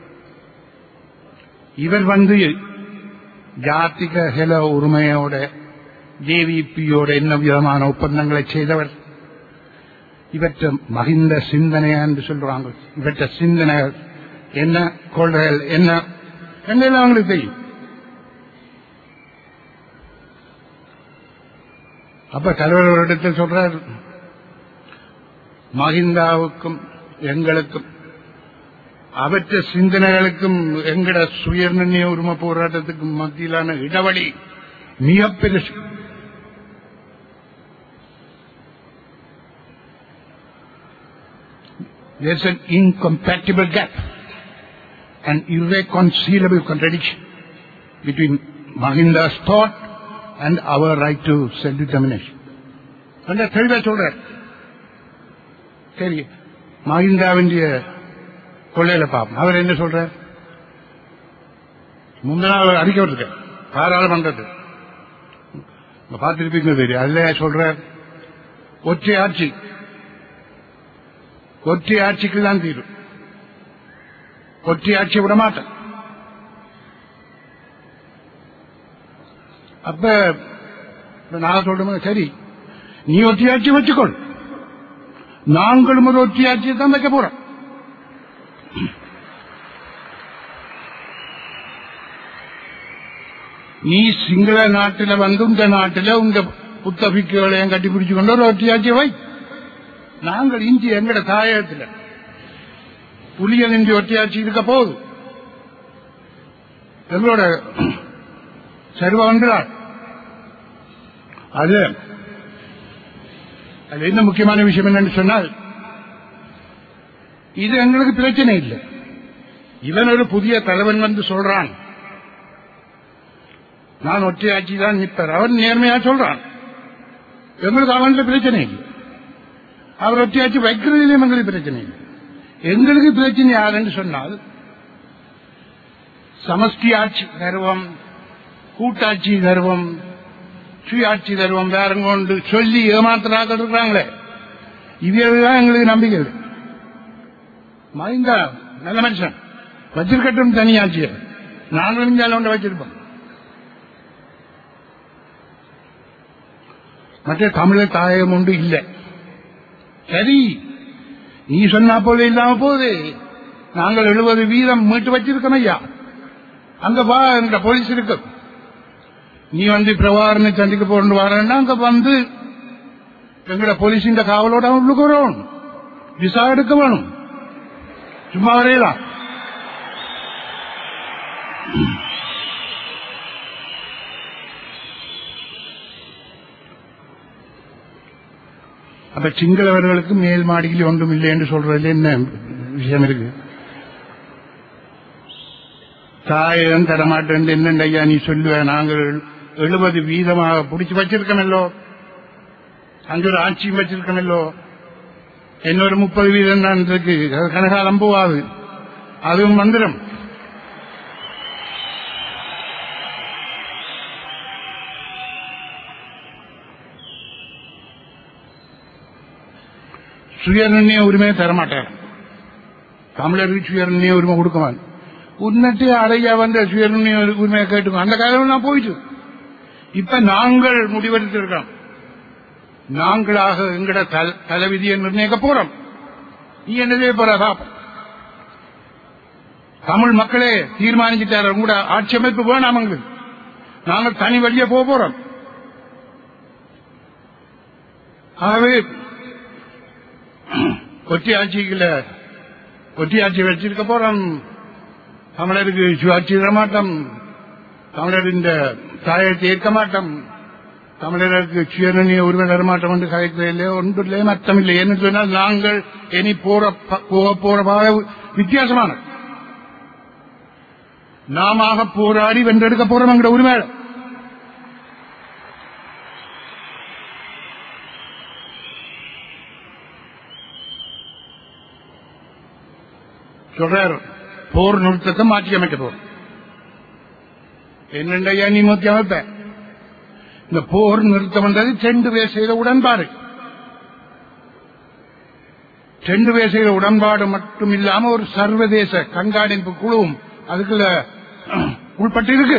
இவர் வந்து ஜாத்திக ஹெல உரிமையோட ஜேவிபியோட என்ன விதமான ஒப்பந்தங்களை செய்தவர் இவற்ற மகிந்த சிந்தனை என்று சொல்றாங்க இவற்ற சிந்தனைகள் என்ன கொள்கைகள் என்ன என்னெல்லாம் அவங்களுக்கு தெரியும் அப்ப தலைவர் ஒரு இடத்தில் சொல்றார் மஹிந்தாவுக்கும் எங்களுக்கும் அவற்ற சிந்தனைகளுக்கும் எங்கட சுயநிர்ணய உரிமை போராட்டத்துக்கும் மத்தியிலான இடைவெளி மிக பெருசு There's an incompatible gap, an irreconcilable contradiction between Mahinda's thought and our right to self-determination. கொஞ்சம் தெளிவா சொல்றார் சரி மஹிந்தாவின் கொள்ளையில பாப்போம் அவர் என்ன சொல்றார் முந்தின நாள் அறிக்கை விட்டுருக்க பாராளுமன்றத்து பார்த்திருப்பீங்க தெரியும் அதுல சொல்றார் ஒற்றை ஆட்சி ஒற்றை ஆட்சிக்கு தான் தீரும் ஒற்றை ஆட்சி விட மாட்டேன் அப்ப நான் சொல்றேன் சரி நீ ஒற்றை ஆட்சி வச்சுக்கொள் நாங்களும் ஒரு ஒற்றை ஆட்சியை தான் வைக்க போறோம் நீ சிங்கள நாட்டில வந்து உங்க நாட்டில உங்க புத்தபிக்குகளையும் கட்டி பிடிச்சு கொண்டு ஒரு ஒற்றையாட்சியை வை நாங்கள் இஞ்சி எங்கட தாயகத்தில் புலிகள் இஞ்சி ஒற்றையாட்சி இருக்க போகுது எங்களோட சர்வ வந்துடார் அது அது என்ன முக்கியமான விஷயம் என்னன்னு சொன்னால் இது எங்களுக்கு பிரச்சனை இல்லை இவன் ஒரு புதிய தலைவன் வந்து சொல்றான் நான் ஒற்றையாட்சி தான் நிற்பர் அவன் நேர்மையா சொல்றான் எங்களுக்கு அவன்ல பிரச்சனை இல்லை அவர் ஒற்றையாட்சி வைக்கிறதிலும் எங்களுக்கு பிரச்சனை இல்லை எங்களுக்கு பிரச்சனை யாருன்னு சொன்னால் சமஷ்டி ஆட்சி தருவம் கூட்டாட்சி தருவம் சுயாட்சி தருவம் வேற கொண்டு சொல்லி ஏமாத்திராக்கள் இருக்கிறாங்களே இவையெல்லாம் எங்களுக்கு நம்பிக்கை இல்லை மகிந்தா நல்ல மனுஷன் வச்சிருக்கட்டும் தனியாட்சியை நாங்களும் இந்தியாவில் ஒன்று வச்சிருப்போம் மற்ற தமிழர் தாயகம் ஒன்று இல்லை சரி நீ சொன்னா போல இல்லாம போகுது நாங்கள் எழுபது வீதம் மீட்டு வச்சிருக்கோம் ஐயா அங்க வா எங்க போலீஸ் இருக்கு நீ வந்து பிரபாகரனை சந்திக்க போட்டு வரேன்னா அங்க வந்து எங்கட போலீஸ் இந்த காவலோட உள்ளுக்கு வரணும் விசா எடுக்க வேணும் சும்மா வரையலாம் அப்ப சிங்களவர்களுக்கு மேல் மாடியில் ஒன்றும் இல்லை என்று சொல்றதுல என்ன விஷயம் இருக்கு தாயம் தரமாட்டேன் என்னண்ட ஐயா நீ சொல்லுவ நாங்கள் எழுபது வீதமாக பிடிச்சு வச்சிருக்கமல்லோ அங்க ஒரு ஆட்சியும் வச்சிருக்கமல்லோ என்னொரு முப்பது வீதம் தான் இருக்கு அது கனகாலம் போவாது அதுவும் மந்திரம் சுயநிர்ணய உரிமையை தரமாட்டார் தமிழருக்கு சுயநிர்ணய உரிமை கொடுக்குவான் உன்னட்டு அறையா வந்த சுயநிர்ணய உரிமையை கேட்டுக்கோ அந்த காலம் நான் போயிட்டு இப்ப நாங்கள் முடிவெடுத்திருக்கோம் நாங்களாக எங்கட தல- தலைவிதியை நிர்ணயிக்க போறோம் நீ என்ன செய்ய போற பாப்போம் தமிழ் மக்களே தீர்மானிச்சுட்டாரு உங்களோட ஆட்சி அமைப்பு வேணாம் எங்களுக்கு நாங்கள் தனி வழியே போக போறோம் ஆகவே ஒற்றையாட்சிகள ஒற்றையாட்சி வச்சிருக்க போறோம் தமிழருக்கு சுயாட்சி தர மாட்டோம் தமிழர் இந்த தாயத்தை ஏற்க மாட்டோம் தமிழருக்கு சுயநிர்ணய உரிமை தர மாட்டோம் என்று கதைக்கிறதில்லை ஒன்றில்லை மத்தமில்லை என்று சொன்னால் நாங்கள் இனி போற ப- போக போற பாதை வித்தியாசமானது நாம போராடி வென்றெடுக்க போறோம் எங்கட உரிமை சொல்றார் போர் நிறுத்தத்தை மாற்றி அமைக்க போறோம் என்னண்டையா நீ மாற்றி அமைப்ப இந்த போர் நிறுத்தம்ன்றது ரெண்டு பேர் செய்த உடன்பாடு ரெண்டு பேர் செய்த உடன்பாடு மட்டும் இல்லாம ஒரு சர்வதேச கண்காணிப்பு குழுவும் அதுக்குள்ள உள்பட்டு இருக்கு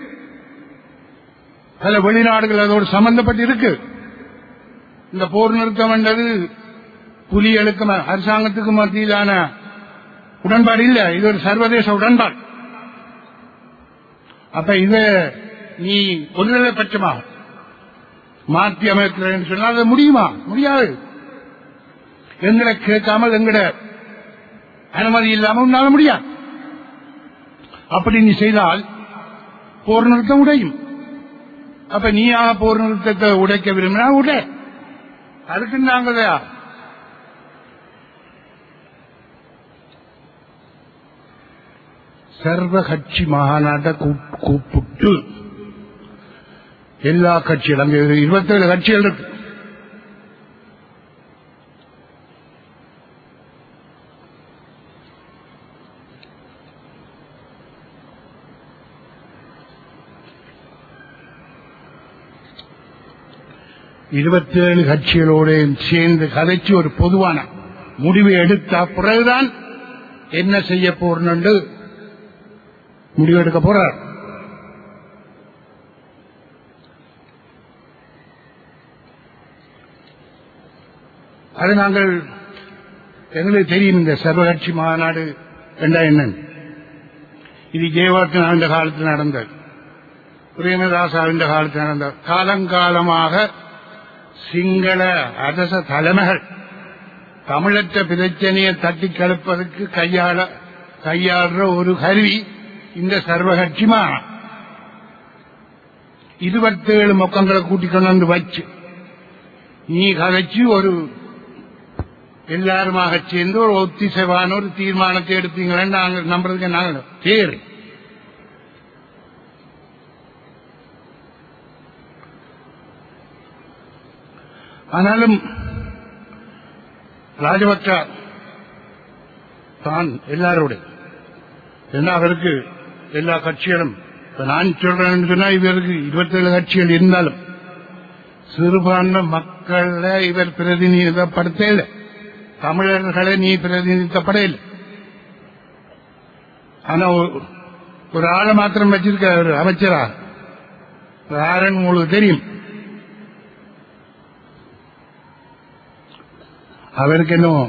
பல வெளிநாடுகள் அதோடு சம்பந்தப்பட்டு இருக்கு இந்த போர் நிறுத்தம் என்றது புலிகளுக்கு ம- அரசாங்கத்துக்கு மத்தியிலான உடன்பாடு இல்ல இது ஒரு சர்வதேச உடன்பாடு அப்ப இத நீ ஒருதலை பட்சமாக மாற்றி அமைக்கிறேன் சொன்னால் அது முடியுமா முடியாது எங்களை கேட்காமல் எங்கட அனுமதி இல்லாமல் உன்னால முடியாது அப்படி நீ செய்தால் போர் நிறுத்தம் உடையும் அப்ப நீயாக போர் நிறுத்தத்தை உடைக்க விரும்பினா உடை அதுக்கு நாங்கள் தயார். சர்வ கட்சி மாநாட்டை கூப்- கூப்பிட்டு எல்லா கட்சிகள் அங்கே இருபத்தேழு கட்சிகள் இருக்கு இருபத்தேழு கட்சிகளோடு சேர்ந்து கதைச்சு ஒரு பொதுவான முடிவை எடுத்த பிறகுதான் என்ன செய்ய போறன்னு முடிவெடுக்க போறார் அது நாங்கள் எங்களுக்கு தெரியும் இந்த சர்வகட்சி மாநாடு என்றா என்னன்னு இது ஜெயவர்த்தன் அந்த காலத்தில் நடந்தது பிரேமதாசா இந்த காலத்தில் நடந்த காலங்காலமாக சிங்கள அரச தலைமைகள் தமிழற்ற பிரச்சனையை தட்டி கலப்பதற்கு கையாள கையாளுற ஒரு கருவி இந்த சர்வகட்சி மாநாடு இருபத்தேழு மொக்கங்களை கூட்டிக் கொண்டு வந்து வச்சு நீ கதைச்சு ஒரு எல்லாருமாக சேர்ந்து ஒரு ஒத்திசைவான ஒரு தீர்மானத்தை எடுத்தீங்களேன்னு நாங்கள் நம்புறதுக்கு நாங்கள் பேரு ஆனாலும் ராஜபக்சா தான் எல்லாரோட ஏன்னா அவருக்கு எல்லா கட்சிகளும் இப்ப நான் சொல்றேன்னு சொன்னா இவருக்கு இருபத்தேழு கட்சிகள் இருந்தாலும் சிறுபான்மை மக்களை இவர் பிரதிநிதித்துவப்படுத்தல தமிழர்களை நீ பிரதிநிதித்துவப்படையில ஆனா ஒரு- ஒரு ஆளை மாத்திரம் வச்சிருக்க ஒரு அமைச்சரா யாருன்னு உங்களுக்கு தெரியும் அவருக்கு இன்னும்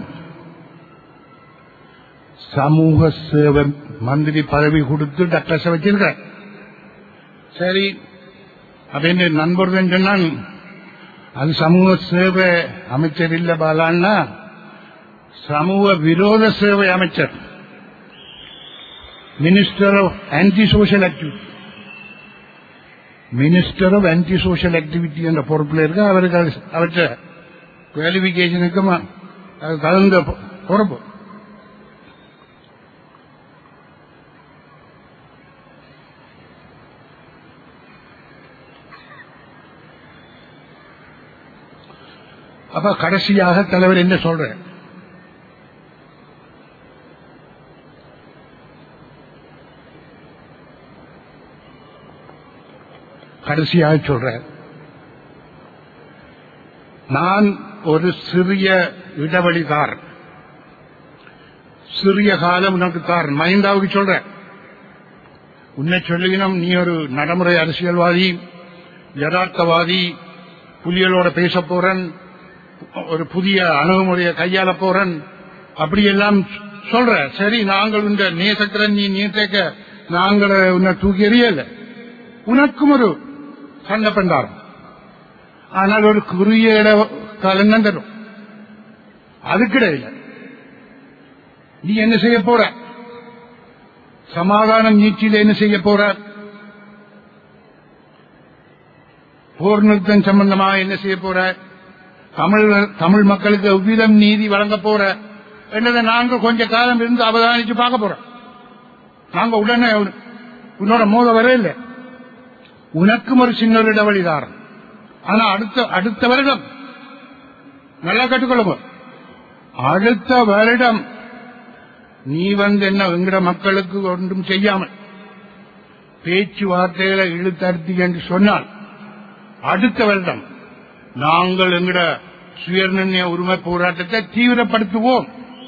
சமூக சேவை மந்திரி பதவி கொடுத்து டாக்டர்ஸ வச்சிருக்க சரி அப்படின்னு நண்பர்கள் சொன்னான் அது சமூக சேவை அமைச்சர் இல்ல பாலான்னா சமூக விரோத சேவை அமைச்சர் minister of anti social activity minister of anti social activity என்ற பொறுப்பில் இருக்க அவருக்கு அது- அவற்றை குவாலிபிகேஷனுக்கு ம- அது தகுந்த பொ- பொறுப்பு அப்ப கடைசியாக தலைவர் என்ன சொல்ற கடைசியாக சொல்ற நான் ஒரு சிறிய இடைவெளி தாரன் சிறிய காலம் உனக்கு தாரன் மஹிந்தாவுக்கு சொல்ற உன்னை சொல்லுகினம் நீ ஒரு நடைமுறை அரசியல்வாதி யதார்த்தவாதி புலிகளோட பேச போறன் ஒரு புதிய அணுகுமுறையை கையாள போறன் அப்படியெல்லாம் சொல்ற சரி நாங்கள் இந்த நேசக்கிறன் நீ நேசக்க நாங்கள் உன்னை தூக்கி எறியல உனக்கும் ஒரு சண்டை பண்டாரம் ஆனால் ஒரு குறுகிய இட காலம் தான் தரும் அதுக்கிடையில நீ என்ன செய்ய போற சமாதானம் நீச்சியில் என்ன செய்ய போற போர் நிறுத்தம் சம்பந்தமாக என்ன செய்ய போற தமிழ் தமிழ் மக்களுக்கு எவ்விதம் நீதி வழங்க போற என்றதை நாங்க கொஞ்ச காலம் இருந்து அவதானிச்சு பார்க்க போறோம் நாங்க உடனே உன்- உன்னோட மோத வரையில்ல உனக்கும் ஒரு சின்ன ஒரு இடைவெளிதாரம் ஆனா அடுத்த அடுத்த வருடம் நல்லா கற்றுக்கொள்ளுங்க அடுத்த வருடம் நீ வந்து என்ன எங்கட மக்களுக்கு ஒன்றும் செய்யாமல் பேச்சுவார்த்தைகளை இழுத்தறுத்தி என்று சொன்னால் அடுத்த வருடம் நாங்கள் எங்கட சுயநிர்ணய உரிமை போராட்டத்தை தீவிரப்படுத்துவோம்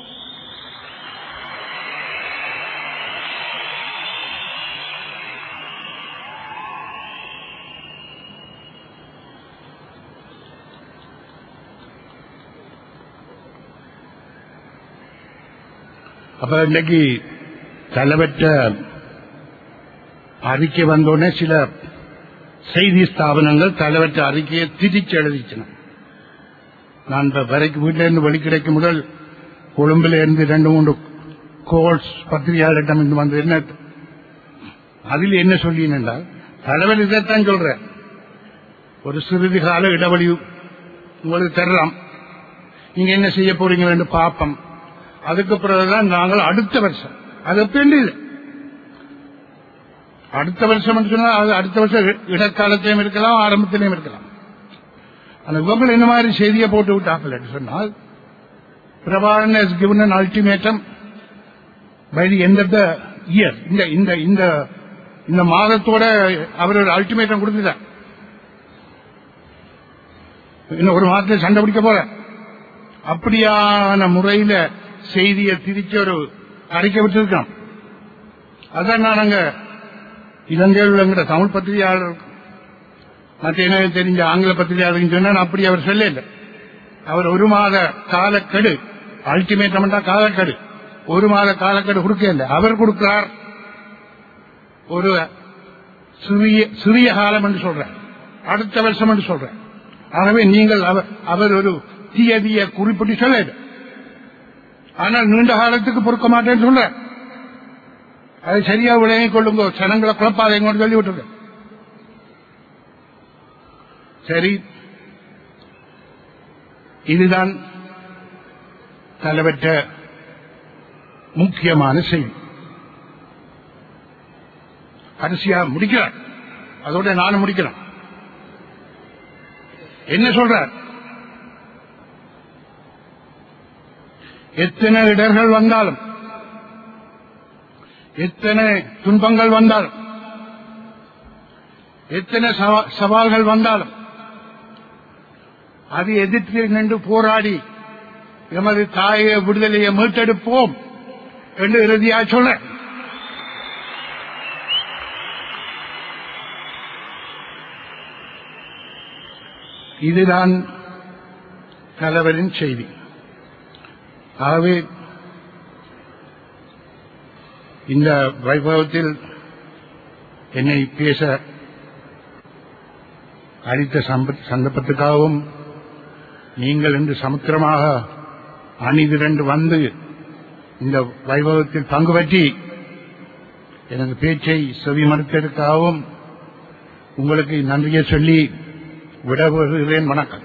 அப்ப இன்னைக்கு தலைவற்ற அறிக்கை வந்தோடனே சில செய்தி ஸ்தாபனங்கள் தலைவற்ற அறிக்கையை திரிச்சு எழுதிச்சின நான் இப்ப வரைக்கு வீட்டில இருந்து வழி கிடைக்கும் முதல் கொழும்புல இருந்து ரெண்டு மூன்று கோல்ஸ் பத்திரிகையாளரிடம் இருந்து வந்து என்ன அதில் என்ன சொல்லினென்றால் தலைவர் இதைத்தான் சொல்ற ஒரு சிறிது கால இடைவெளி உங்களுக்கு தரலாம் நீங்க என்ன செய்ய போறீங்க என்று பார்ப்போம் அதுக்கு பிறகுதான் நாங்கள் அடுத்த வருஷம் அது எப்படி இல்லை அடுத்த வருஷம் என்று சொன்னா அது அடுத்த வருஷம் இ- இடைக்காலத்திலும் இருக்கலாம் ஆரம்பத்திலையும் இருக்கலாம் அந்த இவங்க இந்த மாதிரி செய்தியை போட்டு விட்டார்கள் என்று சொன்னால் Prabhakaran has given an ultimatum by the end of the year இந்த இந்த இந்த இந்த மாதத்தோட அவர் ஒரு அல்டிமேட்டம் கொடுத்துட்டார் இன்னும் ஒரு மாதத்தில் சண்டை பிடிக்க போற அப்படியான முறையில செய்தியை திரிச்சு ஒரு அறிக்கை விட்டுருக்கோம் அதான் நான் அங்க இலங்கையில் உள்ளங்கிற தமிழ் பத்திரிகையாளர் மற்ற என்ன தெரிஞ்ச ஆங்கில பத்திரிகையாளர் சொன்னா அப்படி அவர் சொல்லல அவர் ஒரு மாத காலக்கெடு அல்டிமேட்டம் காலக்கெடு ஒரு மாத காலக்கெடு கொடுக்க இல்லை அவர் கொடுக்கிறார் ஒரு சிறிய சிறிய காலம் என்று சொல்றார் அடுத்த வருஷம் என்று சொல்றார் ஆகவே நீங்கள் அவர் அவர் ஒரு தீயதிய குறிப்பிட்டு சொல்லல ஆனால் நீண்ட காலத்துக்கு பொறுக்க மாட்டேன்னு சொல்ற அதை சரியா விளங்கிக் கொள்ளுங்க ஜனங்களை குழப்பாதைங்க சொல்லி விட்டுருங்க சரி இதுதான் தலைவற்ற முக்கியமான செய்தி கடைசியா முடிக்கிறார் அதோட நானும் முடிக்கிறேன் என்ன சொல்றார் எத்தனை இடர்கள் வந்தாலும் எத்தனை துன்பங்கள் வந்தாலும் எத்தனை சவா- சவால்கள் வந்தாலும் அது எதிர்த்து நின்று போராடி எமது தாயை விடுதலையை மீட்டெடுப்போம் என்று இறுதியா சொல்ல இதுதான் தலைவரின் செய்தி ஆகவே இந்த வைபவத்தில் என்னை பேச அளித்த சம்ப- சந்தர்ப்பத்துக்காகவும் நீங்கள் இன்று சமுத்திரமாக அணிதிரண்டு வந்து இந்த வைபவத்தில் பங்கு பற்றி எனது பேச்சை செவிமடுத்ததற்காகவும் உங்களுக்கு நன்றியை சொல்லி விடவுகிறேன் வணக்கம்